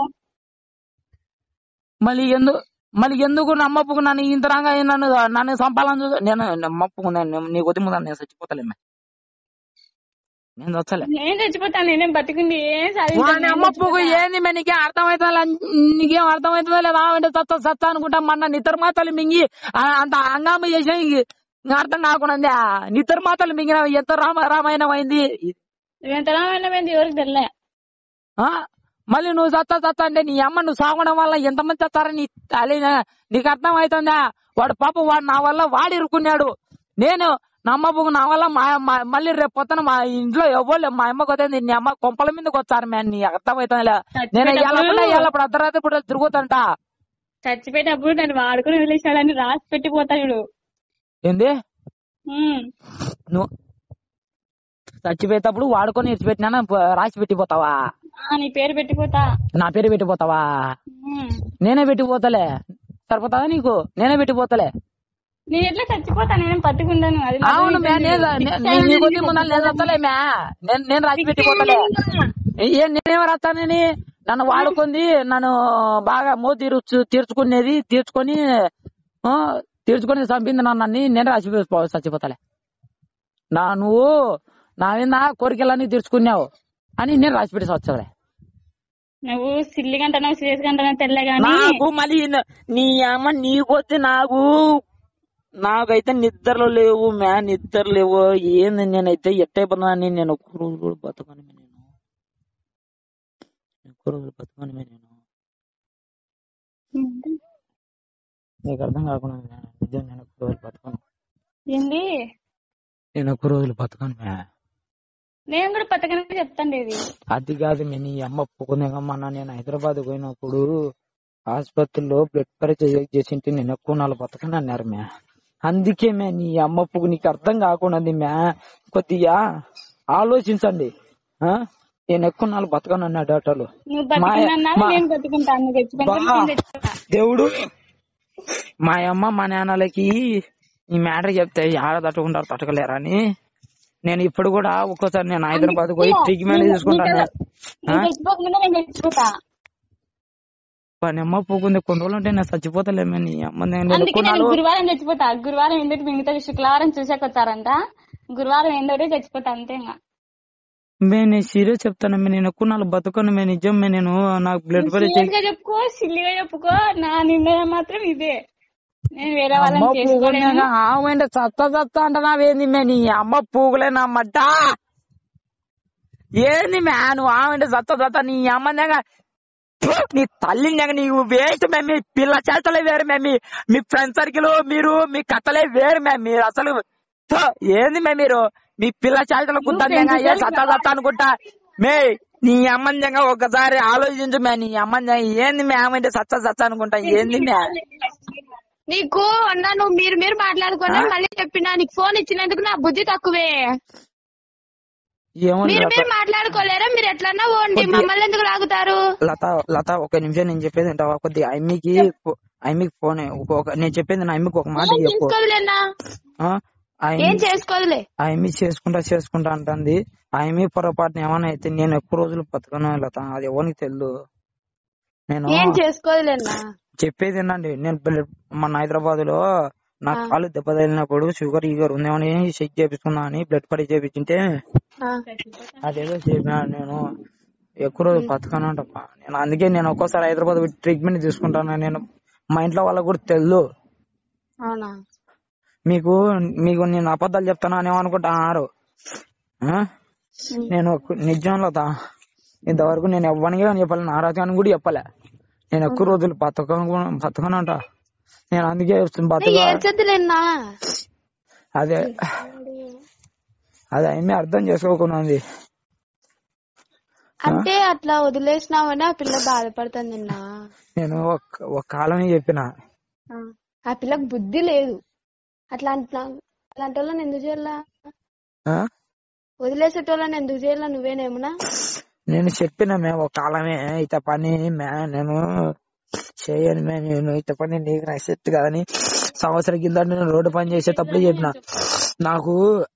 Speaker 1: మళ్ళీ ఎందుకు మళ్ళీ ఎందుకు నా అమ్మ పువ్వు నన్ను ఇంతరంగా నన్ను నన్ను సంపాలని చూ నేను నా అమ్మ పువ్వు నేను నీకు వద్దు ముందు నేను చచ్చిపోతలేమే నేను వచ్చలే
Speaker 2: నేను చచ్చిపోతాను నేనేం బతికుంది ఏం
Speaker 1: వాని
Speaker 2: సాధించాను
Speaker 1: అమ్మ పువ్వు ఏంది మే నీకేం అర్థమవుతుందా నీకేం అర్థమవుతుందా లేదా అంటే సత్తా సత్తా అనుకుంటా మొన్న నిద్ర మాతలు మింగి ఆ, అంత హంగామ చేసిన ఇంకా అర్థం కాకుండా నిద్ర మాతలు మింగిన ఎంత రామ రామాయణం అయింది
Speaker 2: ఎంత రామైనా ఎవరికి తెలియలే
Speaker 1: ఆ మళ్ళీ నువ్వు సత్తా సత్తా అంటే నీ అమ్మ నువ్వు సాగడం వల్ల ఎంతమంది చస్తారని నీ తల్లి నీకు అర్థం అవుతుందా వాడు పాపం వాడు నా వల్ల వాడు ఇరుక్కున్నాడు నేను నా అమ్మ పువ్వు నా వల్ల మా మా- మళ్ళీ రేపు పొద్దున మా ఇంట్లో ఎవ్వరు మా అమ్మకి వస్తుంది నీ అమ్మ కొంపల మీదకి వచ్చారు మ్యాన్ నీ అర్థం అవుతుందిలే నేను ఎల్లకుండా ఎల్లప్పుడు అర్ధరాత్రి ఇప్పుడు తిరుగుతుంటా
Speaker 2: చచ్చిపోయేటప్పుడు నన్ను వాడుకుని వదిలేసాడని రాసి పెట్టిపోతాడు
Speaker 1: ఏంది
Speaker 2: ఉమ్.
Speaker 1: నువ్వు చచ్చిపోయేటప్పుడు వాడుకొని ఇచ్చిపెట్టినా రాసి పెట్టిపోతావా
Speaker 2: ఆ, నీ పేరు పెట్టిపోతా
Speaker 1: నా పేరు పెట్టిపోతావా
Speaker 2: ఉమ్.
Speaker 1: నేనే పెట్టిపోతలే సరిపోతావా నీకు నేనే పెట్టిపోతలే
Speaker 2: నేను ఎట్లా చచ్చిపోతా నేను పట్టుకుంటాను అది మాత్రం
Speaker 1: అవును మ్యా
Speaker 2: నిజం
Speaker 1: నేను
Speaker 2: లేదు.
Speaker 1: నే- నే- నీకు వచ్చి ముందర నేను చస్తలే మ్యా నేను నేను రాసి పెట్టిపోతలే ఏ నేనేం రాస్తానని నన్ను వాడుకుంది నన్ను బాగా మో తీర్చు తీర్చుకునేది తీర్చుకొని ఆ, తీర్చుకొని చంపింది నన్ను అన్ని నేను రాసి పో- చచ్చిపోతాలే నా నువ్వు నా మీద కోరికలన్నీ తీర్చుకున్నావు అని నేను రాసి పెట్టి వచ్చావులే
Speaker 2: నువ్వు సిల్లి గంటనో సీరియస్ గంటనో తెల్లే గాని
Speaker 1: నాకు మళ్ళీ న- నీ అమ్మ నీకొచ్చి నాకు నాకైతే నిద్రలు లేవు మ్యా నిద్ర లేవు ఏంది నేనైతే ఎట్టయిపోతున్నాను నేను ఒక్క రోజు కూడా బతకను మ్యా నేను ఒక్క రోజు బతకను మ్యా నేను నీకు అర్థం కాకుండా మ్యా. నిజం నేను ఒక్క రోజు బతకను
Speaker 2: ఏంది
Speaker 1: నేను ఒక్క రోజులు బతకను మ్యా
Speaker 2: నేను కూడా పథకనే చెప్తాండి ఇది
Speaker 1: అది కాదు మే నీ అమ్మ మొన్న నేను హైదరాబాద్ పోయినప్పుడు ఆసుపత్రిలో బ్లడ్ పరీక్ష చేసింటే నేను ఎక్కువ నాలుగు బతకని అన్నారు మ్యా అందుకే మే నీ అమ్మ పువ్వు నీకు అర్థం కాకుండా మ్యా కొద్దిగా ఆలోచించండి ఆ నేను ఎక్కువ నాలుగు బతకను అన్నా డాక్టర్లు
Speaker 2: నువ్వు బతికిందన్నా
Speaker 1: మా-
Speaker 2: నేను బతుకుంటాను నువ్వు చచ్చిపోయినా
Speaker 1: బా.
Speaker 2: నేను చచ్చిపోతా
Speaker 1: దేవుడు మా అమ్మ మా నాన్నలకి ఈ మ్యాటర్ చెప్తే ఆడ తట్టుకుంటారు తట్టుకోలేరా అని నేను ఇప్పుడు కూడా ఒక్కోసారి నేను హైదరాబాద్ పోయి ట్రీట్మెంట్ తీసుకుంటాను ఆ?
Speaker 2: నువ్వు చచ్చిపోకముందే నేను చచ్చిపోతా
Speaker 1: వాని అమ్మ పోకుంది కొన్ని రోజులు అంటే నేను చచ్చిపోతలేమే నీ అమ్మ నేను
Speaker 2: అందుకే నేను
Speaker 1: కొన్నాళ్ళు
Speaker 2: గురువారం చచ్చిపోతా గురువారం ఏంటంటే మిగతా శుక్రవారం చూసాక వచ్చారంట గురువారం ఏంటంటే చచ్చిపోతా అంతే ఇంకా
Speaker 1: మే నేను సీరియస్ చెప్తాను మే నేను ఎక్కువ నాలుగు బతుకను మే నిజం మే నేను నాకు బ్లడ్ పరీక్ష
Speaker 2: సీరియస్ గా చెప్పుకో సిల్లిగా చెప్పుకో నా నిర్ణయం మాత్రం ఇదే నేను వేరే వాళ్ళని చేసుకోలేను
Speaker 1: ఆమెంటే చత్త చత్త అంటున్నావేంది మే నీ అమ్మ పూగులేనా మడ్డ ఏంది మే నువ్వు ఆమెంటే చత్త చత్త నీ అమ్మ దగ్గర ఫు, నీ తల్లి దగ్గర నీవు వేస్ట్ మే మీ పిల్ల చేతలే వేరు మే మీ మీ ఫ్రెండ్ సర్కిల్ మీరు మీ కథలే వేరు మే మీరు అసలు ఫు, ఏంది మే మీరు మీ పిల్ల చాటలు కుట్టాను అయ్యా సత్తా సత్తా అనుకుంటా మే నీ అమ్మంజంగా ఒకసారి ఆలోచించు మే నీ అమ్మంజంగా ఏంది మే ఏమంటే సచ్చ సచ్చ అనుకుంటా ఏంది మే
Speaker 4: నీకు అన్నా నువ్వు మీరు మీరు మాట్లాడుకోండి
Speaker 1: ఆ?
Speaker 4: మళ్ళీ చెప్పినా నీకు ఫోన్ ఇచ్చినందుకు నా బుద్ధి తక్కువే
Speaker 1: ఏమో
Speaker 4: మీరు
Speaker 1: లత
Speaker 4: మీరు మాట్లాడుకోలేరా మీరు ఎట్లన్నా పోండి
Speaker 1: కొద్ది-
Speaker 4: మమ్మల్ని ఎందుకు లాగుతారు
Speaker 1: లత లత ఒక నిమిషం నేను చెప్పేది వింటావా కొద్దిగా అమ్మికి అమ్మికి ఫోన్ ఒక నేను చెప్పేది నా అమ్మికి ఒక మాట
Speaker 4: ఏం
Speaker 1: చెప్పు
Speaker 4: చేసుకోదులేనా
Speaker 1: ఆ? ఆ
Speaker 4: ఏం
Speaker 1: అమ్మి-
Speaker 4: చేసుకోదులే
Speaker 1: ఆ అమ్మి చేసుకుంటా చేసుకుంటా అంటుంది ఆ అమ్మి పొరపాటున ఏమైనా అయితే నేను ఎక్కువ రోజులు బతకను లత అది ఎవరికి తెలియదు నేను
Speaker 4: ఏం చేసుకోదులేనా
Speaker 1: చెప్పేది ఏంటండి నేను పిల్ల- మన హైదరాబాద్ లో నా
Speaker 4: ఆ.
Speaker 1: కాలు దెబ్బ తగిలినప్పుడు షుగర్ ఈగర్ ఉందేమని చెక్ చేపించుకున్నా అని బ్లడ్ పడి చేపించింటే
Speaker 4: ఆ.
Speaker 1: అదేదో చెప్పినా నేను ఎక్కువ రోజులు బతకనంటప్ప నేను అందుకే నేను ఒక్కోసారి హైదరాబాద్ ట్రీట్మెంట్ తీసుకుంటాను నేను మా ఇంట్లో వాళ్ళకి కూడా తెలియదు
Speaker 4: అవునా
Speaker 1: మీకు మీకు నేను అబద్ధాలు చెప్తాను అని ఏమనుకుంటున్నారు ఆ? నేను ఒక- నిజంలో తా ఇంతవరకు నేను ఎవ్వనికి అని చెప్పాలి నా రాజానికి కూడా చెప్పలే నేను ఎక్కువ రోజులు బతకను బతకనంట నేను అందుకే బతక
Speaker 4: ఏడ్చద్దులేనా
Speaker 1: అదే అదే అన్ని అర్థం చేసుకోకున్నది
Speaker 4: అంటే అట్లా వదిలేసినావని ఆ పిల్ల బాధపడుతుంది నిన్న
Speaker 1: నేను ఒక ఒక కాలమే చెప్పిన
Speaker 4: ఆ పిల్లకు బుద్ధి లేదు అట్లా అంటున్నా అలాంటి వాళ్ళని ఎందుకు చేయాలా
Speaker 1: ఆ?
Speaker 4: వదిలేసేటోళ్ళని ఎందుకు చేయాలా నువ్వేనేమన్నా
Speaker 1: నేను చెప్పిన మే ఒక కాలమే ఇత పని మే నేను చేయను మే నేను ఇత పని నీకు నాకు సెట్ కాదని సంవత్సరం కింద నేను రోడ్డు పని చేసేటప్పుడు చెప్పిన నాకు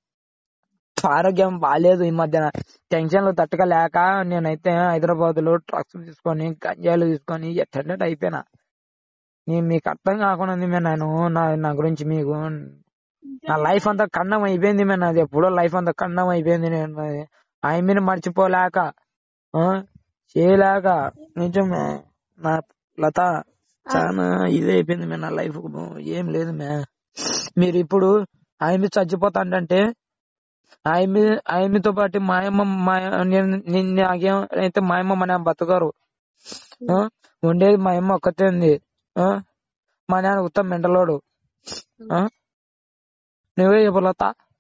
Speaker 1: ఆరోగ్యం బాగాలేదు ఈ మధ్యన టెన్షన్లు తట్టుకోలేక నేనైతే హైదరాబాద్ లో డ్రగ్స్ తీసుకొని గంజాయిలు తీసుకొని ఎట్టంటే అయిపోయినా నేను మీకు అర్థం కాకుండా ఉంది మే నేను నా నా గురించి మీకు నా లైఫ్ అంతా కన్నం అయిపోయింది మే నాది ఎప్పుడో లైఫ్ అంతా కన్నం అయిపోయింది నేను ఆయమ్మని మర్చిపోలేక ఆ, చేయలేక నిజమే నా లత చాలా ఇదే అయిపోయింది మే నా లైఫ్ ఏం లేదు మే మీరు ఇప్పుడు ఆయమ్మి చచ్చిపోతా అంటే ఆయమ్మి ఆయమ్మితో పాటు మా అమ్మ మా నేను నేను నాకేం అయితే మా అమ్మ మన బతకరు ఆ? ఉండేది మా అమ్మ ఒక్కతే ఉంది ఆ? మా నాన్న ఉత్తమ మెంటలోడు ఆ? నువ్వే చెప్పలత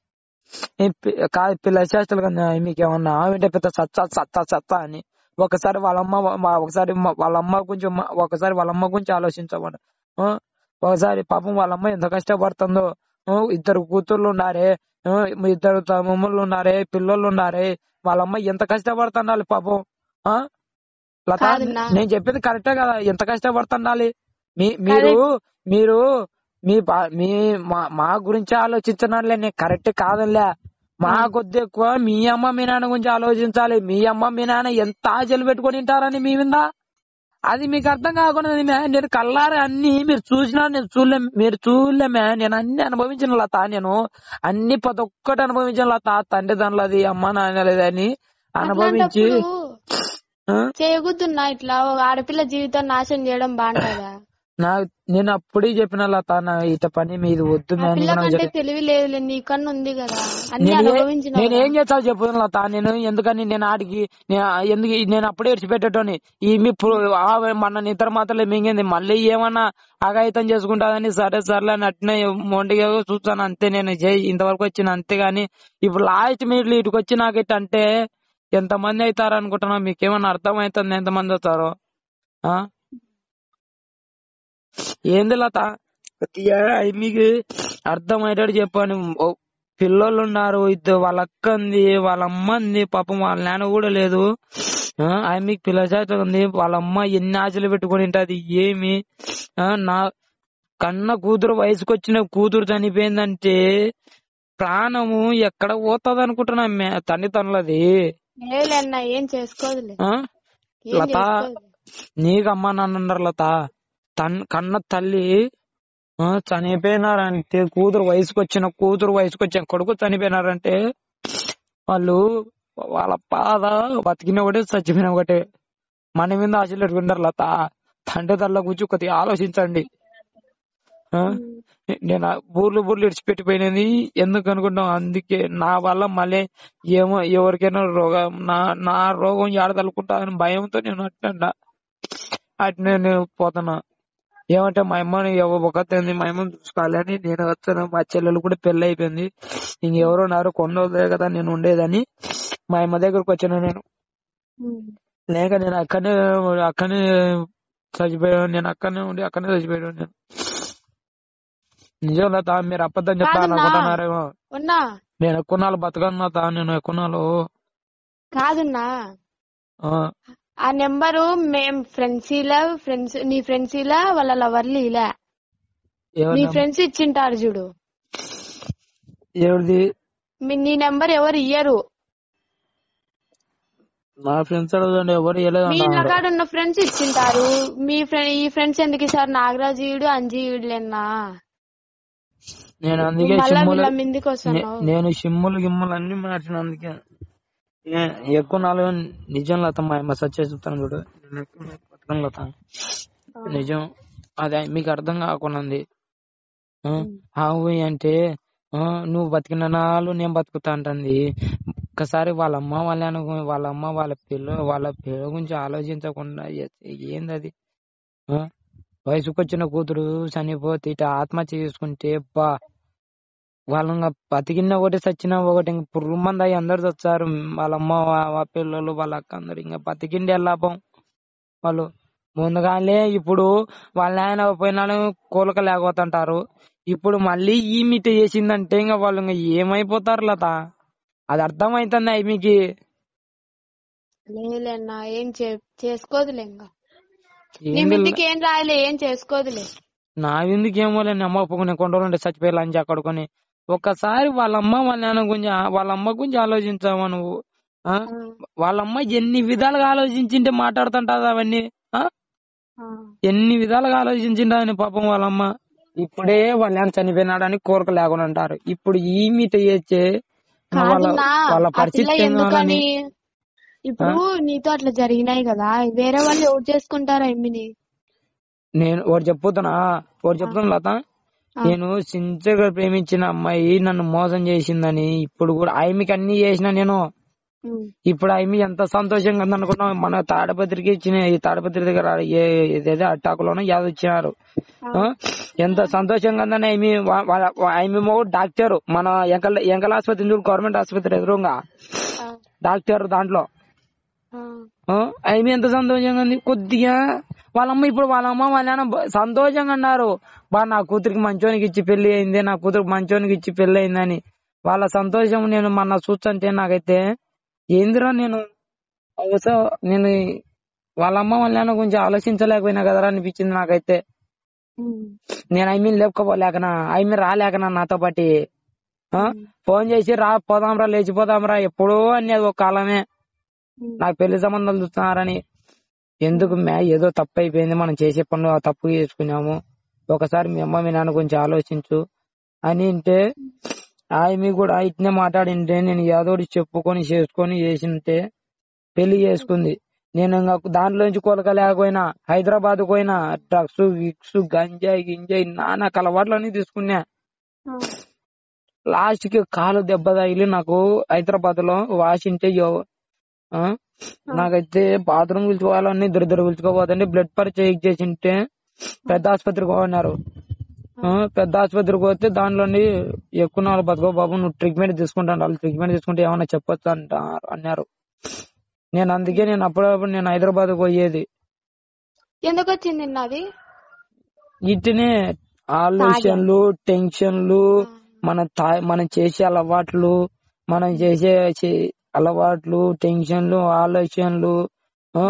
Speaker 1: కాదు పిల్ల చేష్టలు కదా మీకేమన్నా ఆమె పెద్ద సత్తా సత్తా సత్తా అని ఒకసారి వాళ్ళమ్మ వా- ఒకసారి మ- వాళ్ళమ్మ గురించి మ- ఒకసారి వాళ్ళమ్మ గురించి ఆలోచించమని ఆ? ఒకసారి పాపం వాళ్ళమ్మ ఎంత కష్టపడుతుందో ఆ? ఇద్దరు కూతుర్లు ఉన్నారే ఆ? ఇద్దరు తమ్ముళ్ళు ఉన్నారే పిల్లలు ఉన్నారే వాళ్ళమ్మ ఎంత కష్టపడుతుండాలి పాపం ఆ లత
Speaker 4: కాదన్నా.
Speaker 1: నేను చెప్పింది కరెక్టే కదా ఎంత కష్టపడుతుండాలి మీ మీరు మీరు మీ బా- మీ మా- మా గురించి ఆలోచించడంలే నేను కరెక్ట్ కాదనిలే మా కొద్ది ఎక్కువ మీ అమ్మ మీ నాన్న గురించి ఆలోచించాలి మీ అమ్మ మీ నాన్న ఎంత ఆశలు పెట్టుకొని ఉంటారని మీ మీద అది మీకు అర్థం కాకుండా నేను కల్లారా అన్ని మీరు చూసినా నేను చూడలే మీరు చూడలేమే నేను అన్ని అనుభవించిన లత నేను అన్ని ప్రతి ఒక్కటి అనుభవించిన లత తండ్రి దానిలోది అమ్మ నాన్నలేది అని అనుభవించి
Speaker 4: అట్లాంటప్పుడు
Speaker 1: ఆ?
Speaker 4: చేయకూడదున్నా ఇట్లా ఒక ఆడపిల్ల జీవితం నాశనం చేయడం బాగుంటుందా
Speaker 1: నా నేను అప్పుడే చెప్పిన లత నా ఇట పని మీది వద్దు
Speaker 4: ఆ
Speaker 1: నేను
Speaker 4: పిల్ల
Speaker 1: నాకు
Speaker 4: కంటే
Speaker 1: చెప్ప-
Speaker 4: తెలివి లేదు నీకన్నా ఉంది కదా అన్ని
Speaker 1: నేను ఏ-
Speaker 4: అనుభవించిన
Speaker 1: నేను ఏం చేస్తా చెప్పు లత నేను ఎందుకని నేను ఆడికి నేను ఎందుకు నేను అప్పుడే ఇడిచిపెట్టేటోని ఈ మీ పు- ఆ మన నిద్ర మాత్రలే మింగింది మళ్ళీ ఏమన్నా అఘాయితం చేసుకుంటాదని సరే సర్లే అని అట్నే మొండిగా చూస్తాను అంతే నేను చేయి ఇంతవరకు వచ్చిన అంతే గాని ఇప్పుడు లాస్ట్ మినిట్ లో ఇటుకు వచ్చి నాకు ఇట్ట అంటే ఎంత మంది అవుతారు అనుకుంటున్నా మీకేమన్నా అర్థం అవుతుంది ఎంత మంది అవుతారో ఆ ఏంది లత కొద్దిగా అయి మీకు అర్థమయ్యేటట్టు చెప్పాను ఓ పిల్లోళ్ళు ఉన్నారు ఇద్దరు వాళ్ళ అక్క ఉంది వాళ్ళ అమ్మ ఉంది పాపం వాళ్ళ నాన్న కూడా లేదు ఆ, ఆమె మీకు పిల్ల చేత ఉంది వాళ్ళ అమ్మ ఎన్ని ఆశలు పెట్టుకొని ఉంటది ఏమి ఆ, నా కన్న కూతురు వయసుకు వచ్చిన కూతురు చనిపోయిందంటే ప్రాణము ఎక్కడ పోతుంది అనుకుంటున్నా మే- తండ్రి తనలది
Speaker 4: లేదులే అన్న ఏం చేసుకోదులే
Speaker 1: ఆ
Speaker 4: ఏం
Speaker 1: లత
Speaker 4: చేసుకోదులే
Speaker 1: నీకు అమ్మ నాన్న ఉన్నారు లత తన్ కన్న తల్లి ఆ, చనిపోయినారంటే కూతురు వయసుకు వచ్చిన కూతురు వయసుకు వచ్చిన కొడుకు చనిపోయినారంటే వాళ్ళు వాళ్ళ బాధ బతికిన ఒకటే చచ్చిపోయిన ఒకటే మన మీద ఆశలు పెట్టుకుంటారు లత తండ్రి తల్ల గురించి కొద్దిగా ఆలోచించండి ఆ? నేను ఆ బూర్లు బూర్లు ఇడిచిపెట్టిపోయినది ఎందుకు అనుకుంటాం అందుకే నా వల్ల మళ్ళీ ఏమో ఎవరికైనా రోగం నా నా రోగం ఏడ తలుకుంటా అని భయంతో నేను అట్లా అట్నే నేను పోతున్నా ఏమంటే మా అమ్మని ఒకతే మా అమ్మని చూసుకోవాలి అని నేను వచ్చాను మా చెల్లెలు కూడా పెళ్లి అయిపోయింది ఇంకెవరు ఉన్నారు కొన్ని రోజులే కదా నేను ఉండేదని మా అమ్మ దగ్గరకు వచ్చాను నేను
Speaker 4: ఉమ్.
Speaker 1: లేక నేను అక్కడనే అక్కడనే చచ్చిపోయాను నేను అక్కడనే ఉండి అక్కడనే చచ్చిపోయాను నేను నిజం లత మీరు అబద్ధం చెప్తా
Speaker 4: కాదన్నా.
Speaker 1: అనుకుంటున్నారేమో
Speaker 4: ఉన్నా
Speaker 1: నేను ఎక్కువ నాళ్ళు బతకను లత నేను ఎక్కువ నాళ్ళు
Speaker 4: కాదున్నా
Speaker 1: ఆ,
Speaker 4: ఆ నెంబరు మేం ఫ్రెండ్స్ ఇలా ఫ్రెండ్స్ నీ ఫ్రెండ్స్ ఇలా వాళ్ళ లవర్లు ఇలా నీ
Speaker 1: ఏమన్నా
Speaker 4: ఫ్రెండ్స్ ఇచ్చింటారు చూడు
Speaker 1: ఎవరిది
Speaker 4: మీ- నీ నెంబర్ ఎవరు ఇయ్యరు
Speaker 1: నా ఫ్రెండ్స్ అడగండి ఎవరు ఇవ్వలేదు
Speaker 4: మీ ఇళ్ళ కాడ ఉన్న ఫ్రెండ్స్ ఇచ్చింటారు మీ ఫ్రెండ్ ఈ ఫ్రెండ్స్ ఎందుకు ఇస్తారు నాగరాజీయుడు అంజీయుడులేనా
Speaker 1: నేను అందుకే
Speaker 4: మళ్ళా
Speaker 1: సిమ్ములు
Speaker 4: వీళ్ళ మీదకి
Speaker 1: నే-
Speaker 4: వస్తున్నావు
Speaker 1: నేను సిమ్ములు గిమ్ములు అన్ని మార్చిన అందుకే నే- ఎక్కువ నాలుగు నిజం లత మా అమ్మ సచ్చే చెప్తాను చూడు నేను ఎక్కువ నాలుగు బతకను లత నిజం అదే మీకు అర్థం కాకుండా ఉంది. ఆ, ఆవు అంటే ఆ, నువ్వు బతికిన నాళ్ళు నేను బతుకుతా అంటుంది ఒక్కసారి వాళ్ళ అమ్మ వాళ్ళ అనుకో వాళ్ళ అమ్మ వాళ్ళ పిల్ల వాళ్ళ పిల్ల గురించి ఆలోచించకుండా ఏ- ఏంది అది ఆ? వయసుకొచ్చిన కూతురు చనిపోతే ఇట ఆత్మహత్య చేసుకుంటే బా వాళ్ళు ఇంకా బతికిన ఒకటి చచ్చిన ఒకటి ఇంక పురుగు మంది అయ్యి అందరు చచ్చారు వాళ్ళ అమ్మ వా- వాళ్ళ పిల్లలు వాళ్ళ అక్క అందరు ఇంకా బతికిండే లాభం వాళ్ళు ముందుగానే ఇప్పుడు వాళ్ళ ఆయన పోయినాడు కోలక లేకపోతుంటారు ఇప్పుడు మళ్ళీ ఈ మిట చేసిందంటే ఇంకా వాళ్ళు ఇంకా ఏమైపోతారు లత అది అర్థమైతుంది అయి మీకు
Speaker 4: లేదన్నా ఏం చే- చేసుకోదులే ఇంకా నీ
Speaker 1: ఏంది
Speaker 4: మీదకి ఏం రాయలే ఏం చేసుకోదులే
Speaker 1: నా ఎందుకు ఏమో లేని అమ్మ ఒప్పుకునే కొన్ని రోజులు చచ్చిపోయి లంచ్ అక్కడుకొని ఒక్కసారి వాళ్ళ అమ్మ వాళ్ళ నాన్న గురించి వాళ్ళ అమ్మ గురించి ఆలోచించావా నువ్వు ఆ? వాళ్ళ అమ్మ ఎన్ని విధాలుగా ఆలోచించింటే మాట్లాడుతుంటది అవన్నీ ఆ?
Speaker 4: ఆ.
Speaker 1: ఎన్ని విధాలుగా ఆలోచించిండని పాపం వాళ్ళమ్మ ఇప్పుడే వాళ్ళ ఆయన చనిపోయినాడని కోరిక లేకుండా అంటారు ఇప్పుడు ఈ మీట చేచ్చే వాళ్ళ
Speaker 4: కాదున్నా
Speaker 1: వాళ్ళ
Speaker 4: ఆ పిల్ల
Speaker 1: పరిస్థితి
Speaker 4: ఎందుకని
Speaker 1: ఏందని
Speaker 4: ఇప్పుడు నీతో అట్లా జరిగినాయి కదా వేరే వాళ్ళు ఎవరు చేసుకుంటారా ఎమ్మిని
Speaker 1: నేను ఒకటి చెప్పుతున్నా ఒకటి చెప్తున్నా లత నేను సిన్సియర్ గా ప్రేమించిన అమ్మాయి నన్ను మోసం చేసిందని ఇప్పుడు కూడా ఆమెకి అన్ని చేసిన నేను
Speaker 4: ఉమ్.
Speaker 1: ఇప్పుడు ఆమె ఎంత సంతోషంగా ఉంది అనుకున్నాం మన తాడపత్రికి ఇచ్చిన ఈ తాడపత్రి దగ్గర ఏ- ఏదేదో అట్టాకులోనో యాద ఇచ్చినారు ఆ? ఎంత సంతోషంగా ఉందని ఆమె వా- వాళ్ళ- ఆమె మొగుడు డాక్టర్ మన ఎంకల్ ఎంకల్ ఆసుపత్రి చూడు గవర్నమెంట్ ఆసుపత్రి ఎదురుగా
Speaker 4: ఆ.
Speaker 1: డాక్టర్ దాంట్లో
Speaker 4: ఆ.
Speaker 1: ఆ, ఆమె ఎంత సంతోషంగా ఉంది కొద్దిగా వాళ్ళమ్మ ఇప్పుడు వాళ్ళ అమ్మ వాళ్ళ నాన్న బ- సంతోషంగా అన్నారు బా నా కూతురికి మంచోనికి ఇచ్చి పెళ్లి అయింది నా కూతురికి మంచోనికి ఇచ్చి పెళ్లి అయిందని వాళ్ళ సంతోషం నేను మొన్న చూస్తుంటే నాకైతే ఏందిరా నేను అవస నేను వాళ్ళ అమ్మ వాళ్ళ నాన్న గురించి ఆలోచించలేకపోయినా కదరా అనిపించింది నాకైతే
Speaker 4: ఉమ్.
Speaker 1: నేను ఐ మీన్ లేకపోలేకనా ఐ మీన్ రాలేకనా నాతో పాటి ఆ? ఫోన్ చేసి రా పోదాంరా లేచిపోదాంరా ఎప్పుడో అనేది ఒక కాలమే
Speaker 4: ఉమ్.
Speaker 1: నాకు పెళ్లి సంబంధాలు చూస్తున్నారని ఎందుకు మ్యా ఏదో తప్పు అయిపోయింది మనం చేసే పనులు ఆ తప్పు చేసుకున్నాము ఒకసారి మీ అమ్మ మీ నాన్న గురించి ఆలోచించు అని అంటే ఆమె కూడా ఇట్నే మాట్లాడింటే నేను ఏదోటి చెప్పుకొని చేసుకొని చేసింటే పెళ్లి చేసుకుంది నేను ఇంకా దాంట్లో నుంచి కోలకలేకపోయినా హైదరాబాద్ పోయినా డ్రగ్స్ విక్స్ గంజాయి గింజాయి నానా కలవాట్లన్నీ తీసుకున్నా
Speaker 4: ఆ.
Speaker 1: లాస్ట్ కి కాలు దెబ్బ తగిలి నాకు హైదరాబాద్ లో వాసింటే యో- ఆ? నాకైతే బాత్రూమ్ పిలుచుకోవాలని ఇద్దరు ఇద్దరు పిలుచుకోపోతుంటే బ్లడ్ పరీక్ష చెక్ చేసింటే పెద్ద ఆసుపత్రికి పోన్నారు ఆ, పెద్ద ఆసుపత్రికి పోతే దానిలోని ఎక్కువ నాలుగు బతుకో బాబు నువ్వు ట్రీట్మెంట్ తీసుకుంటాను వాళ్ళు ట్రీట్మెంట్ తీసుకుంటే ఏమన్నా చెప్పొచ్చు అంటారు అన్నారు నేను అందుకే నేను అప్పుడప్పుడు నేను హైదరాబాద్ పోయేది
Speaker 4: ఎందుకు వచ్చింది నిన్న అది
Speaker 1: ఇట్నే ఆలోచనలు టెన్షన్లు మన తా- మనం చేసే అలవాట్లు మనం చేసే చే- అలవాట్లు టెన్షన్లు ఆలోచనలు ఆ?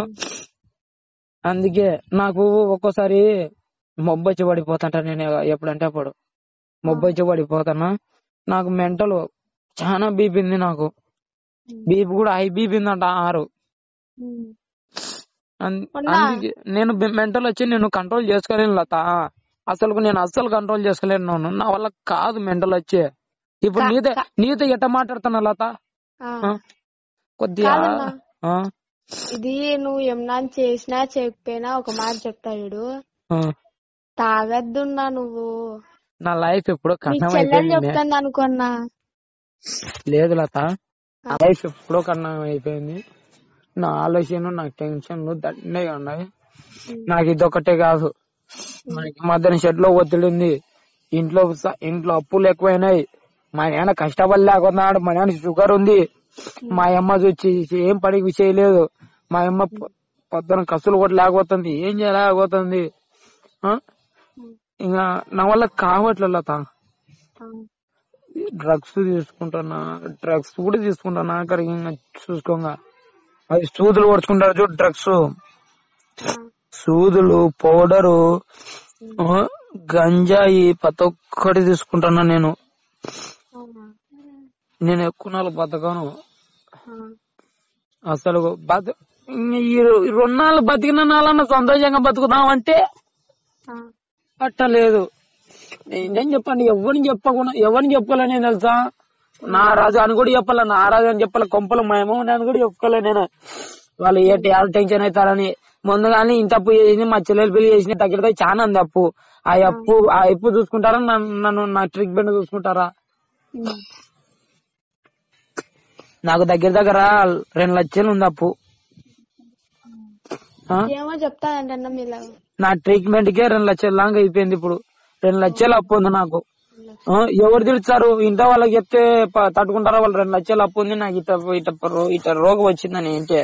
Speaker 1: అందుకే నాకు ఒక్కోసారి మొబ్బొచ్చి పడిపోతుంటా నేను ఎప్పుడంటే అప్పుడు మొబ్బొచ్చి పడిపోతాను నాకు మెంటల్ చాలా బీపీ ఉంది నాకు బీపీ కూడా హై బీపీ ఉందంట ఆరు
Speaker 4: ఉమ్.
Speaker 1: అన్-
Speaker 4: ఉన్నా?
Speaker 1: అందుకే నేను మెంటల్ వచ్చి నేను కంట్రోల్ చేసుకోలేను లత అసలు నేను అస్సలు కంట్రోల్ చేసుకోలేను నన్ను. నా వల్ల కాదు మెంటల్ వచ్చి ఇప్పుడు
Speaker 4: కా-
Speaker 1: నీతో
Speaker 4: కా-
Speaker 1: నీతో ఎట్ట మాట్లాడుతున్నా లత
Speaker 4: ఆ.
Speaker 1: ఆ? కొద్దిగా
Speaker 4: కాదన్నా.
Speaker 1: ఆ,
Speaker 4: ఇది నువ్వు ఏమన్నా చేసినా చేయకపోయినా ఒక మాట చెప్తా చూడు
Speaker 1: ఆ.
Speaker 4: తాగద్దున్నా నువ్వు
Speaker 1: నా లైఫ్ ఎప్పుడో
Speaker 4: నీ
Speaker 1: కన్నం
Speaker 4: చెల్లెలు
Speaker 1: అయిపోయింది
Speaker 4: చెప్తాను అనుకున్నా
Speaker 1: లేదు లత
Speaker 4: ఆ.
Speaker 1: నా లైఫ్ ఎప్పుడో కన్నం అయిపోయింది నా ఆలోచన నా టెన్షన్లు దండగా ఉన్నాయి నాకు ఇదొకటే కాదు మనకి మధ్యాహ్నం షెడ్ లో ఒత్తిడి ఉంది ఇంట్లో స- ఇంట్లో అప్పులు ఎక్కువైనాయి మా నాన్న కష్టపడలేకున్నాడు మా నాన్న షుగర్ ఉంది మా అమ్మ చూచి ఏం పనికి చేయలేదు మా అమ్మ పొ- పొద్దున కసులు కూడా లేకపోతుంది ఏం చేయలేకపోతుంది ఆ? ఇంకా నా వల్ల కావట్లేదు లత డ్రగ్స్ తీసుకుంటున్నా డ్రగ్స్ కూడా తీసుకుంటున్నా అక్కడ ఇంకా చూసుకోగా అది సూదులు పడుచుకుంటారు చూడు డ్రగ్స్ సూదులు పౌడరు ఆ, గంజాయి ప్రతి ఒక్కటి తీసుకుంటున్నా నేను నేను ఎక్కువ నాలుగు బతకను అసలు బత ఇంక ఈ రొ- ఈ రెండు నాలుగు బతికిన నాలన్న సంతోషంగా బతుకుదాం అంటే అట్టలేదు నేనేం చెప్పండి ఎవరిని చెప్పకుండా ఎవరిని చెప్పాలని నేను తెలుసా నా రాజు అని కూడా చెప్పాల నా రాజు అని చెప్పాలి కొంపలు మేము అని కూడా చెప్పుకోలే నేను వాళ్ళు ఏ ఎవరు టెన్షన్ అవుతారని ముందుగానే ఇంత అప్పు చేసింది మా చెల్లెలు పెళ్లి చేసిన దగ్గర చాలా ఉంది అప్పు ఆ అప్పు ఆ అప్పు చూసుకుంటారా నన్ను నన్ను నా ట్రీట్మెంట్ చూసుకుంటారా నాకు దగ్గర దగ్గర రెండు లక్షలు ఉంది అప్పు ఆ?
Speaker 4: ఏమో చెప్తానంటన్నా మీలా
Speaker 1: నా ట్రీట్మెంట్ కే రెండు లక్షల లాంగ్ అయిపోయింది ఇప్పుడు రెండు లక్షలు అప్పు ఉంది నాకు ఆ, ఎవరు తెలుస్తారు ఇంట్లో వాళ్ళకి చెప్తే ప- తట్టుకుంటారా వాళ్ళు రెండు లక్షలు అప్పు ఉంది నాకు ఇట ఇట రో- ఇట రోగం వచ్చిందని ఏంటి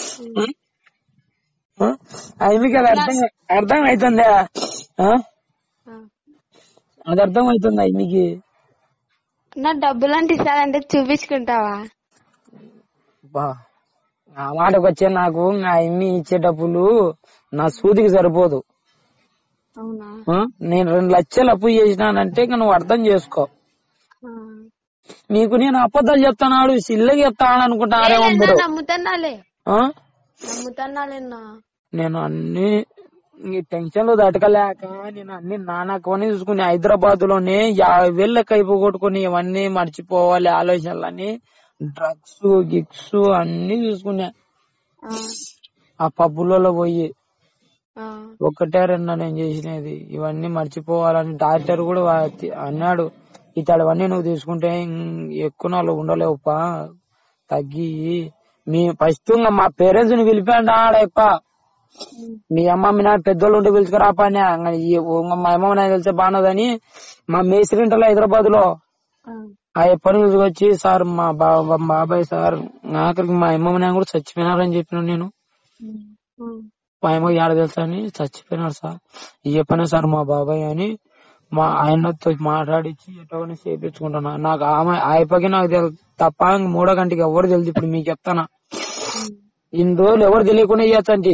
Speaker 1: అది మీకు అది అర్థం అర్థం అవుతుందా ఆ? అది అర్థం అవుతుందా మీకు
Speaker 4: నా డబ్బులు అంటే ఇస్తానంటే చూపించుకుంటావా
Speaker 1: బా ఆ మాటకు వచ్చే నాకు నా ఎమ్మి ఇచ్చే డబ్బులు నా సూదికి సరిపోదు
Speaker 4: అవునా
Speaker 1: ఆ? నేను రెండు లక్షలు అప్పు చేసినానంటే ఇక నువ్వు అర్థం చేసుకో నీకు నేను అబద్ధాలు చెప్తానాడు సిల్లకి చెప్తాను అనుకుంటారేమో మీరు
Speaker 4: నమ్ముతున్నాలే
Speaker 1: ఆ?
Speaker 4: నమ్ముతున్నాలేనా
Speaker 1: నేను అన్ని ఈ టెన్షన్ లో తట్టుకోలేక నేను అన్ని నాన్నకొని చూసుకుని హైదరాబాద్ లోనే యాభై వేల కైపు కొట్టుకుని ఇవన్నీ మర్చిపోవాలి ఆలోచనలని డ్రగ్స్ గిగ్స్ అన్ని చూసుకున్నా ఆ పబ్బులలో పోయి ఒక్కటే రెండు నేను చేసినది ఇవన్నీ మర్చిపోవాలని డాక్టర్ కూడా వా- అన్నాడు ఇతడవన్నీ నువ్వు తీసుకుంటే ఇం- ఎక్కువ నాళ్ళు ఉండలేవుపా తగ్గి మీ ఫస్ట్ ఇంకా మా పేరెంట్స్ ని పిలిపాడు ఆడ ఎక్కువ మీ అమ్మ మీ నాన్న పెద్దోళ్ళు ఉంటే పిలుచుకురా పని మా అమ్మ నాకు తెలిసే బాగున్నదని మా మేస్త్రి ఇంటలో హైదరాబాద్ లో ఆ పని తీసుకొచ్చి సార్ మా బా- మా బాబాయ్ సార్ ఆఖరికి మా అమ్మ నాన్న కూడా చచ్చిపోయినారని చెప్పిన నేను మా అమ్మ ఏడ తెలుసా అని చచ్చిపోయినారు సార్ ఈ పని సార్ మా బాబాయ్ అని మా ఆయనతో మాట్లాడించి ఎటువంటి చేపించుకుంటున్నా నాకు ఆమె ఆయపకి నాకు తెలు తప్ప ఇంక మూడో గంటకి ఎవరు తెలియదు ఇప్పుడు మీకు చెప్తానా ఇన్ని రోజులు ఎవరు తెలియకుండా చేయొచ్చండి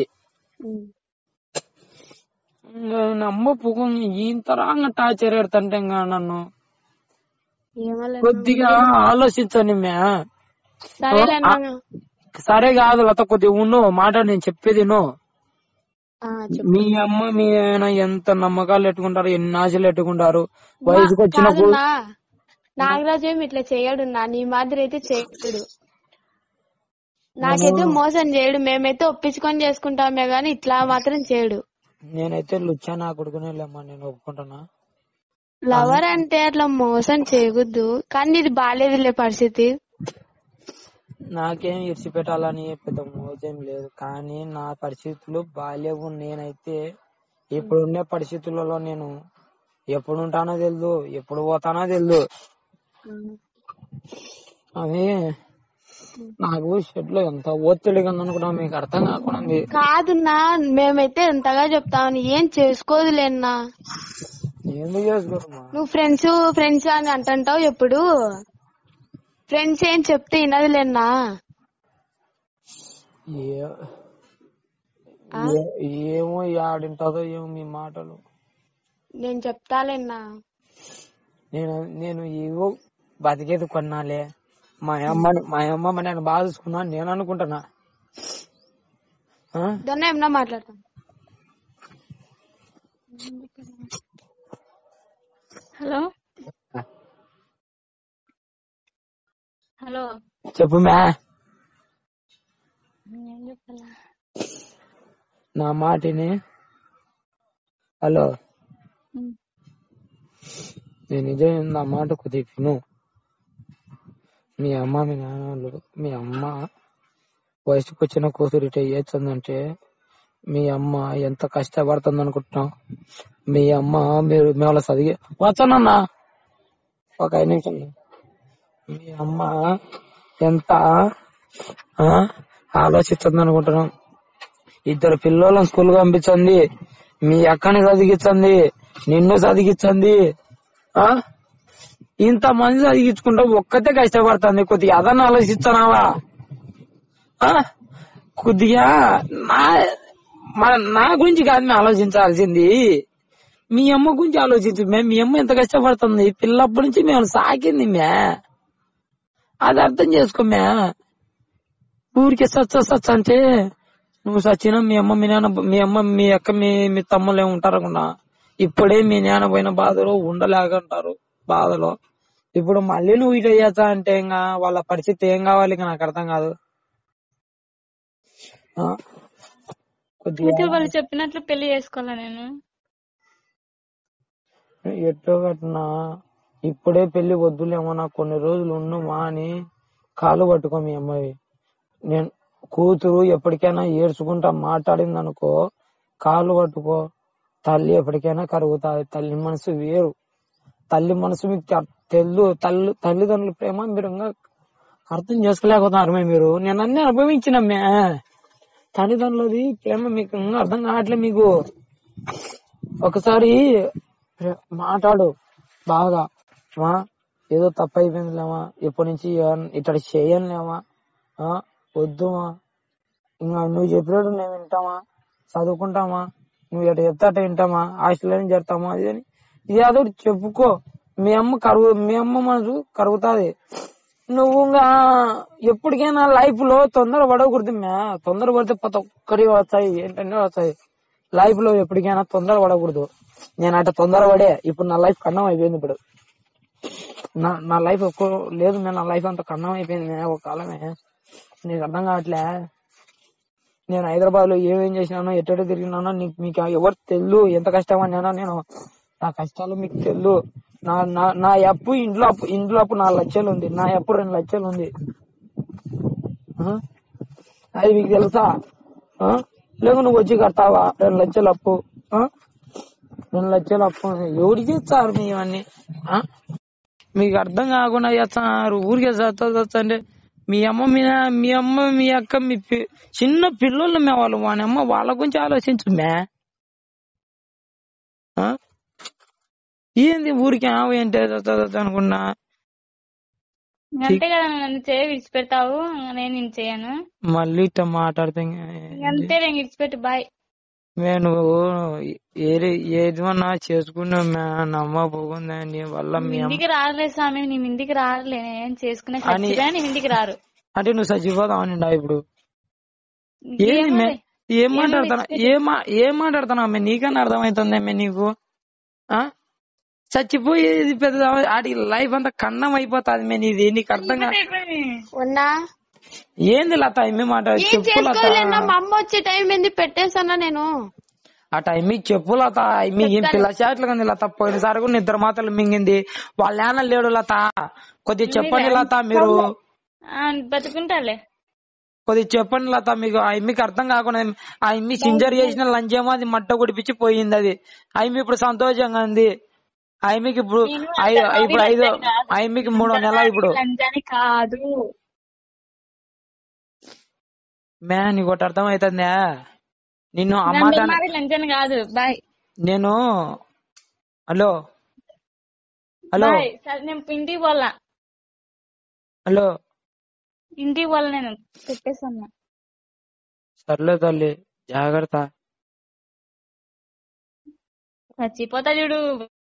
Speaker 1: నమ్మ పువ్వు ఇంతరాంగ టార్చర్ పెడతంటే ఇంకా నన్ను కొద్దిగా ఆలోచించండి మ్యా
Speaker 4: సరేలే
Speaker 1: ఆ, సరే కాదు లత కొద్దిగా ఉండు మాట నేను చెప్పేది విను. మీ అమ్మ మీ ఆయన ఎంత నమ్మకాలు పెట్టుకుంటారు ఎన్ని ఆశలు పెట్టుకుంటారు వయసుకు వచ్చినప్పుడు
Speaker 4: కాదున్నా నాగరాజు ఏమి ఇట్లా చేయడున్నా నీ మాదిరి అయితే చేయడు నాకైతే మోసం చేయడు మేమైతే ఒప్పించుకొని చేసుకుంటామే గాని ఇట్లా మాత్రం చేయడు
Speaker 1: నేనైతే లుచ్చా నా కొడుకునే లేమ్మా నేను ఒప్పుకుంటున్నా
Speaker 4: లవర్ అంటే అట్లా మోసం చేయకూడదు కానీ ఇది బాగాలేదులే పరిస్థితి
Speaker 1: నాకేం ఇడిచిపెట్టాలని పెద్ద మోజేం లేదు కానీ నా పరిస్థితులు బాగాలేవు నేనైతే ఇప్పుడుండే పరిస్థితులలో నేను ఎప్పుడు ఉంటానో తెలియదు ఎప్పుడు పోతానో తెలియదు అది నాకు షెడ్ లో ఎంత ఒత్తిడిగా ఉందనుకున్నా మీకు అర్థం కాకుండా ఉంది.
Speaker 4: కాదున్నా మేమైతే ఎంతగా చెప్తామని ఏం చేసుకోదులేనా
Speaker 1: ఎందుకు చేసుకోరమ్మా
Speaker 4: నువ్వు ఫ్రెండ్స్ ఫ్రెండ్స్ అని అంటుంటావు ఎప్పుడు ఫ్రెండ్స్ ఏం చెప్తే వినదులేనా
Speaker 1: ఏ- ఏ- ఏమో ఆడింటదో ఏమో మీ మాటలు
Speaker 4: నేను చెప్తాలేనా
Speaker 1: నేను నేను ఏవో బతికేది కొన్నాలే మా అమ్మని మా అమ్మ మా నేను బాగా చూసుకున్నా నేను అనుకుంటున్నా ఆ?
Speaker 4: దాన్ని ఏమన్నా మాట్లాడతాం
Speaker 2: హలో హలో
Speaker 1: చెప్పు మ్యా
Speaker 2: ఏం చెప్పాలా
Speaker 1: నా మాటిని హలో
Speaker 2: ఉమ్.
Speaker 1: నేను నిజం నా మాట కొద్దిగా విను మీ అమ్మ మీ నాన్న వాళ్ళు మీ అమ్మ వయసుకు వచ్చిన కూతురు ఇట చేయొచ్చిందంటే మీ అమ్మ ఎంత కష్టపడుతుంది అనుకుంటున్నావు మీ అమ్మ మీరు మేము చదివి వచ్చానన్నా ఒక ఐదు నిమిషం మీ అమ్మ ఎంత ఆ, ఆలోచిస్తుంది అనుకుంటున్నాం ఇద్దరు పిల్లలను స్కూల్ పంపించండి మీ అక్కని చదివించండి నిన్ను చదివించండి ఆ ఇంత మంది చదివించుకుంటా ఒక్కతే కష్టపడుతుంది కొద్దిగా అదన్న ఆలోచిస్తున్నావా ఆ? కొద్దిగా నా మన నా గురించి కాదు మేము ఆలోచించాల్సింది మీ అమ్మ గురించి ఆలోచించు మేము మీ అమ్మ ఎంత కష్టపడుతుంది పిల్లప్పటి నుంచి మేము సాకింది మే అది అర్థం చేసుకో మే ఊరికి సచ్చ సచ్చ అంటే నువ్వు సచ్చినా మీ అమ్మ మీ నాన్న మీ అమ్మ మీ అక్క మీ మీ తమ్ముళ్ళు ఏమి ఉంటారు అనుకున్నా ఇప్పుడే మీ నాన్న పోయిన బాధలో ఉండలేకంటారు బాధలో ఇప్పుడు మళ్ళీ నువ్వు ఇటు అయ్యాచా అంటే ఇంకా వాళ్ళ పరిస్థితి ఏం కావాలి ఇంకా నాకు అర్థం కాదు ఆ? కొద్దిగా
Speaker 2: అయితే వాళ్ళు చెప్పినట్లు పెళ్లి చేసుకోవాలా నేను
Speaker 1: ఎట్టో కట్టినా ఇప్పుడే పెళ్లి వద్దులేమో నాకు కొన్ని రోజులు ఉండుమా అని కాలు పట్టుకో మీ అమ్మాయి నేను కూతురు ఎప్పటికైనా ఏడ్చుకుంటా మాట్లాడింది అనుకో కాలు పట్టుకో తల్లి ఎప్పటికైనా కరుగుతాది తల్లి మనసు వేరు తల్లి మనసు మీకు తె- తెలు తల్లి తల్లిదండ్రుల ప్రేమ మీరు ఇంకా అర్థం చేసుకోలేకపోతున్నారు మే మీరు నేను అన్ని అనుభవించినమ్మే తల్లిదండ్రులది ప్రేమ మీకు ఇంకా అర్థం కావట్లే మీకు ఒకసారి ప్రే- మాట్లాడు బాగా మా ఏదో తప్పు అయిపోయిందిలేమా ఇప్పటి నుంచి ఏమన్- ఇట్లా చేయనులేమా ఆ, వద్దుమా ఇంకా నువ్వు చెప్పినట్టు మేము వింటామా చదువుకుంటామా నువ్వు ఎట్లా చెప్తే అట్లా వింటామా హాస్టల్లోనే చేస్తామా అది అని ఇది అదో ఒకటి చెప్పుకో మీ అమ్మ కరువు మీ అమ్మ మనసు కరుగుతాది నువ్వు ఇంకా ఎప్పటికైనా లైఫ్ లో తొందర పడకూడదు మ్యా తొందర పడితే ప్రతి ఒక్కరి వస్తాయి ఏంటంటే వస్తాయి లైఫ్ లో ఎప్పటికైనా తొందర పడకూడదు నేను అట్లా తొందర పడే ఇప్పుడు నా లైఫ్ కన్నం అయిపోయింది ఇప్పుడు నా నా లైఫ్ ఒక్కో లేదు మ్యా, నా లైఫ్ అంత కన్నం అయిపోయింది మ్యా, ఒక కాలమే నీకు అర్థం కావట్లే నేను హైదరాబాద్ లో ఏమేం చేసినానో ఎట్టెట తిరిగినానో నీకు మీకు ఎవరు తెలు ఎంత కష్టపడినానో నేను నా కష్టాలు మీకు తెలు నా నా నా అప్పు ఇంట్లో అప్పు ఇంట్లో అప్పు నాలుగు లక్షలు ఉంది నా అప్పు రెండు లక్షలు ఉంది ఆ? అది మీకు తెలుసా ఆ? లేక నువ్వు వచ్చి కడతావా రెండు లక్షల అప్పు ఆ? రెండు లక్షల అప్పు ఎవరికి ఇస్తారు మీ ఇవన్నీ ఆ? మీకు అర్థం కాకుండా చేస్తున్నారు ఊరికే చదువు చదువు అంటే మీ అమ్మ మీ నా- మీ అమ్మ మీ అక్క మీ పి- చిన్న పిల్లలు మే వాళ్ళు వాని అమ్మ వాళ్ళ గురించి ఆలోచించు మే ఆ? ఏంది ఊరికే ఆవు ఏంటి చదువు అనుకున్నా
Speaker 2: అంతే కదా నన్ను చేయ విడిచిపెడతావు నేను నేను చేయను
Speaker 1: మళ్ళీ ఇట్లా మాట్లాడితే ఇంకా ఏంది?
Speaker 2: అంతే నేను విడిచిపెట్టి బాయ్
Speaker 1: మే నువ్వు ఏది ఏదన్నా చేసుకున్నావు మే నమ్మ పోకుందా నీ వల్ల
Speaker 2: నీ
Speaker 1: మీ అమ్మ
Speaker 2: ఇంటికి రాలే స్వామి నీ ఇంటికి రాలే నేను చేసుకునే
Speaker 1: అని-
Speaker 2: సచ్చిగా నీ ఇంటికి రారు
Speaker 1: అంటే నువ్వు చచ్చిపోదాం అనిండా ఇప్పుడు ఏంది
Speaker 2: ఏమో
Speaker 1: మే
Speaker 2: లే.
Speaker 1: ఏం మాట్లాడుతున్నా ఏం మా- ఏం మాట్లాడుతున్నావు మే నీకన్నా అర్థమవుతుంది మే నీకు ఆ చచ్చిపోయేది పెద్ద ఆడి లైఫ్ అంతా కన్నం అయిపోతాది మే నీది నీకు అర్థం కా
Speaker 4: ఉన్నా
Speaker 1: ఏంది లత ఏమి మాట్లాడు
Speaker 4: ఏం
Speaker 1: చెప్పు లత
Speaker 4: చేసుకోలేనా మా అమ్మ వచ్చే టైం ఏంది పెట్టేసానా నేను
Speaker 1: ఆ టైం మీకు చెప్పు లత మీ ఏం పిల్ల చాట్లు కంది లత పోయినసారి కూడా నిద్ర మాటలు మింగింది వాళ్ళ నాన్న లేడు లత కొద్దిగా చెప్పండి లత మీరు
Speaker 2: ఆ, బతుకుంటాలే
Speaker 1: కొద్దిగా చెప్పండి లత మీకు ఆ మీకు అర్థం కాకుండా ఆ ఇమ్మి సింజర్ చేసిన లంచేమో అది మట్ట గుడిపించి పోయింది అది ఆ ఇమ్మి ఇప్పుడు సంతోషంగా ఉంది ఆ ఇమ్మికి ఇప్పుడు
Speaker 2: నేను
Speaker 1: ఐ-
Speaker 2: అంత
Speaker 1: ఇప్పుడు ఐదు
Speaker 2: లంజాని కాదు.
Speaker 1: ఆ ఇమ్మికి మూడో నెల ఇప్పుడు
Speaker 2: లంజాని కాదు
Speaker 1: మే నీకు ఒకటి అర్థం అవుతుందా నిన్ను అమ్మ
Speaker 2: నన్ను
Speaker 1: దాన్ని-
Speaker 2: మాది లంజాని కాదు బాయ్
Speaker 1: నేను హలో హలో
Speaker 2: బాయ్ సరే నేను ఇంటికి పోలా
Speaker 1: హలో
Speaker 2: ఇంటికి పోలా నేను పెట్టేస్తాను
Speaker 1: సర్లే తల్లి జాగ్రత్త
Speaker 2: చచ్చిపోతా చూడు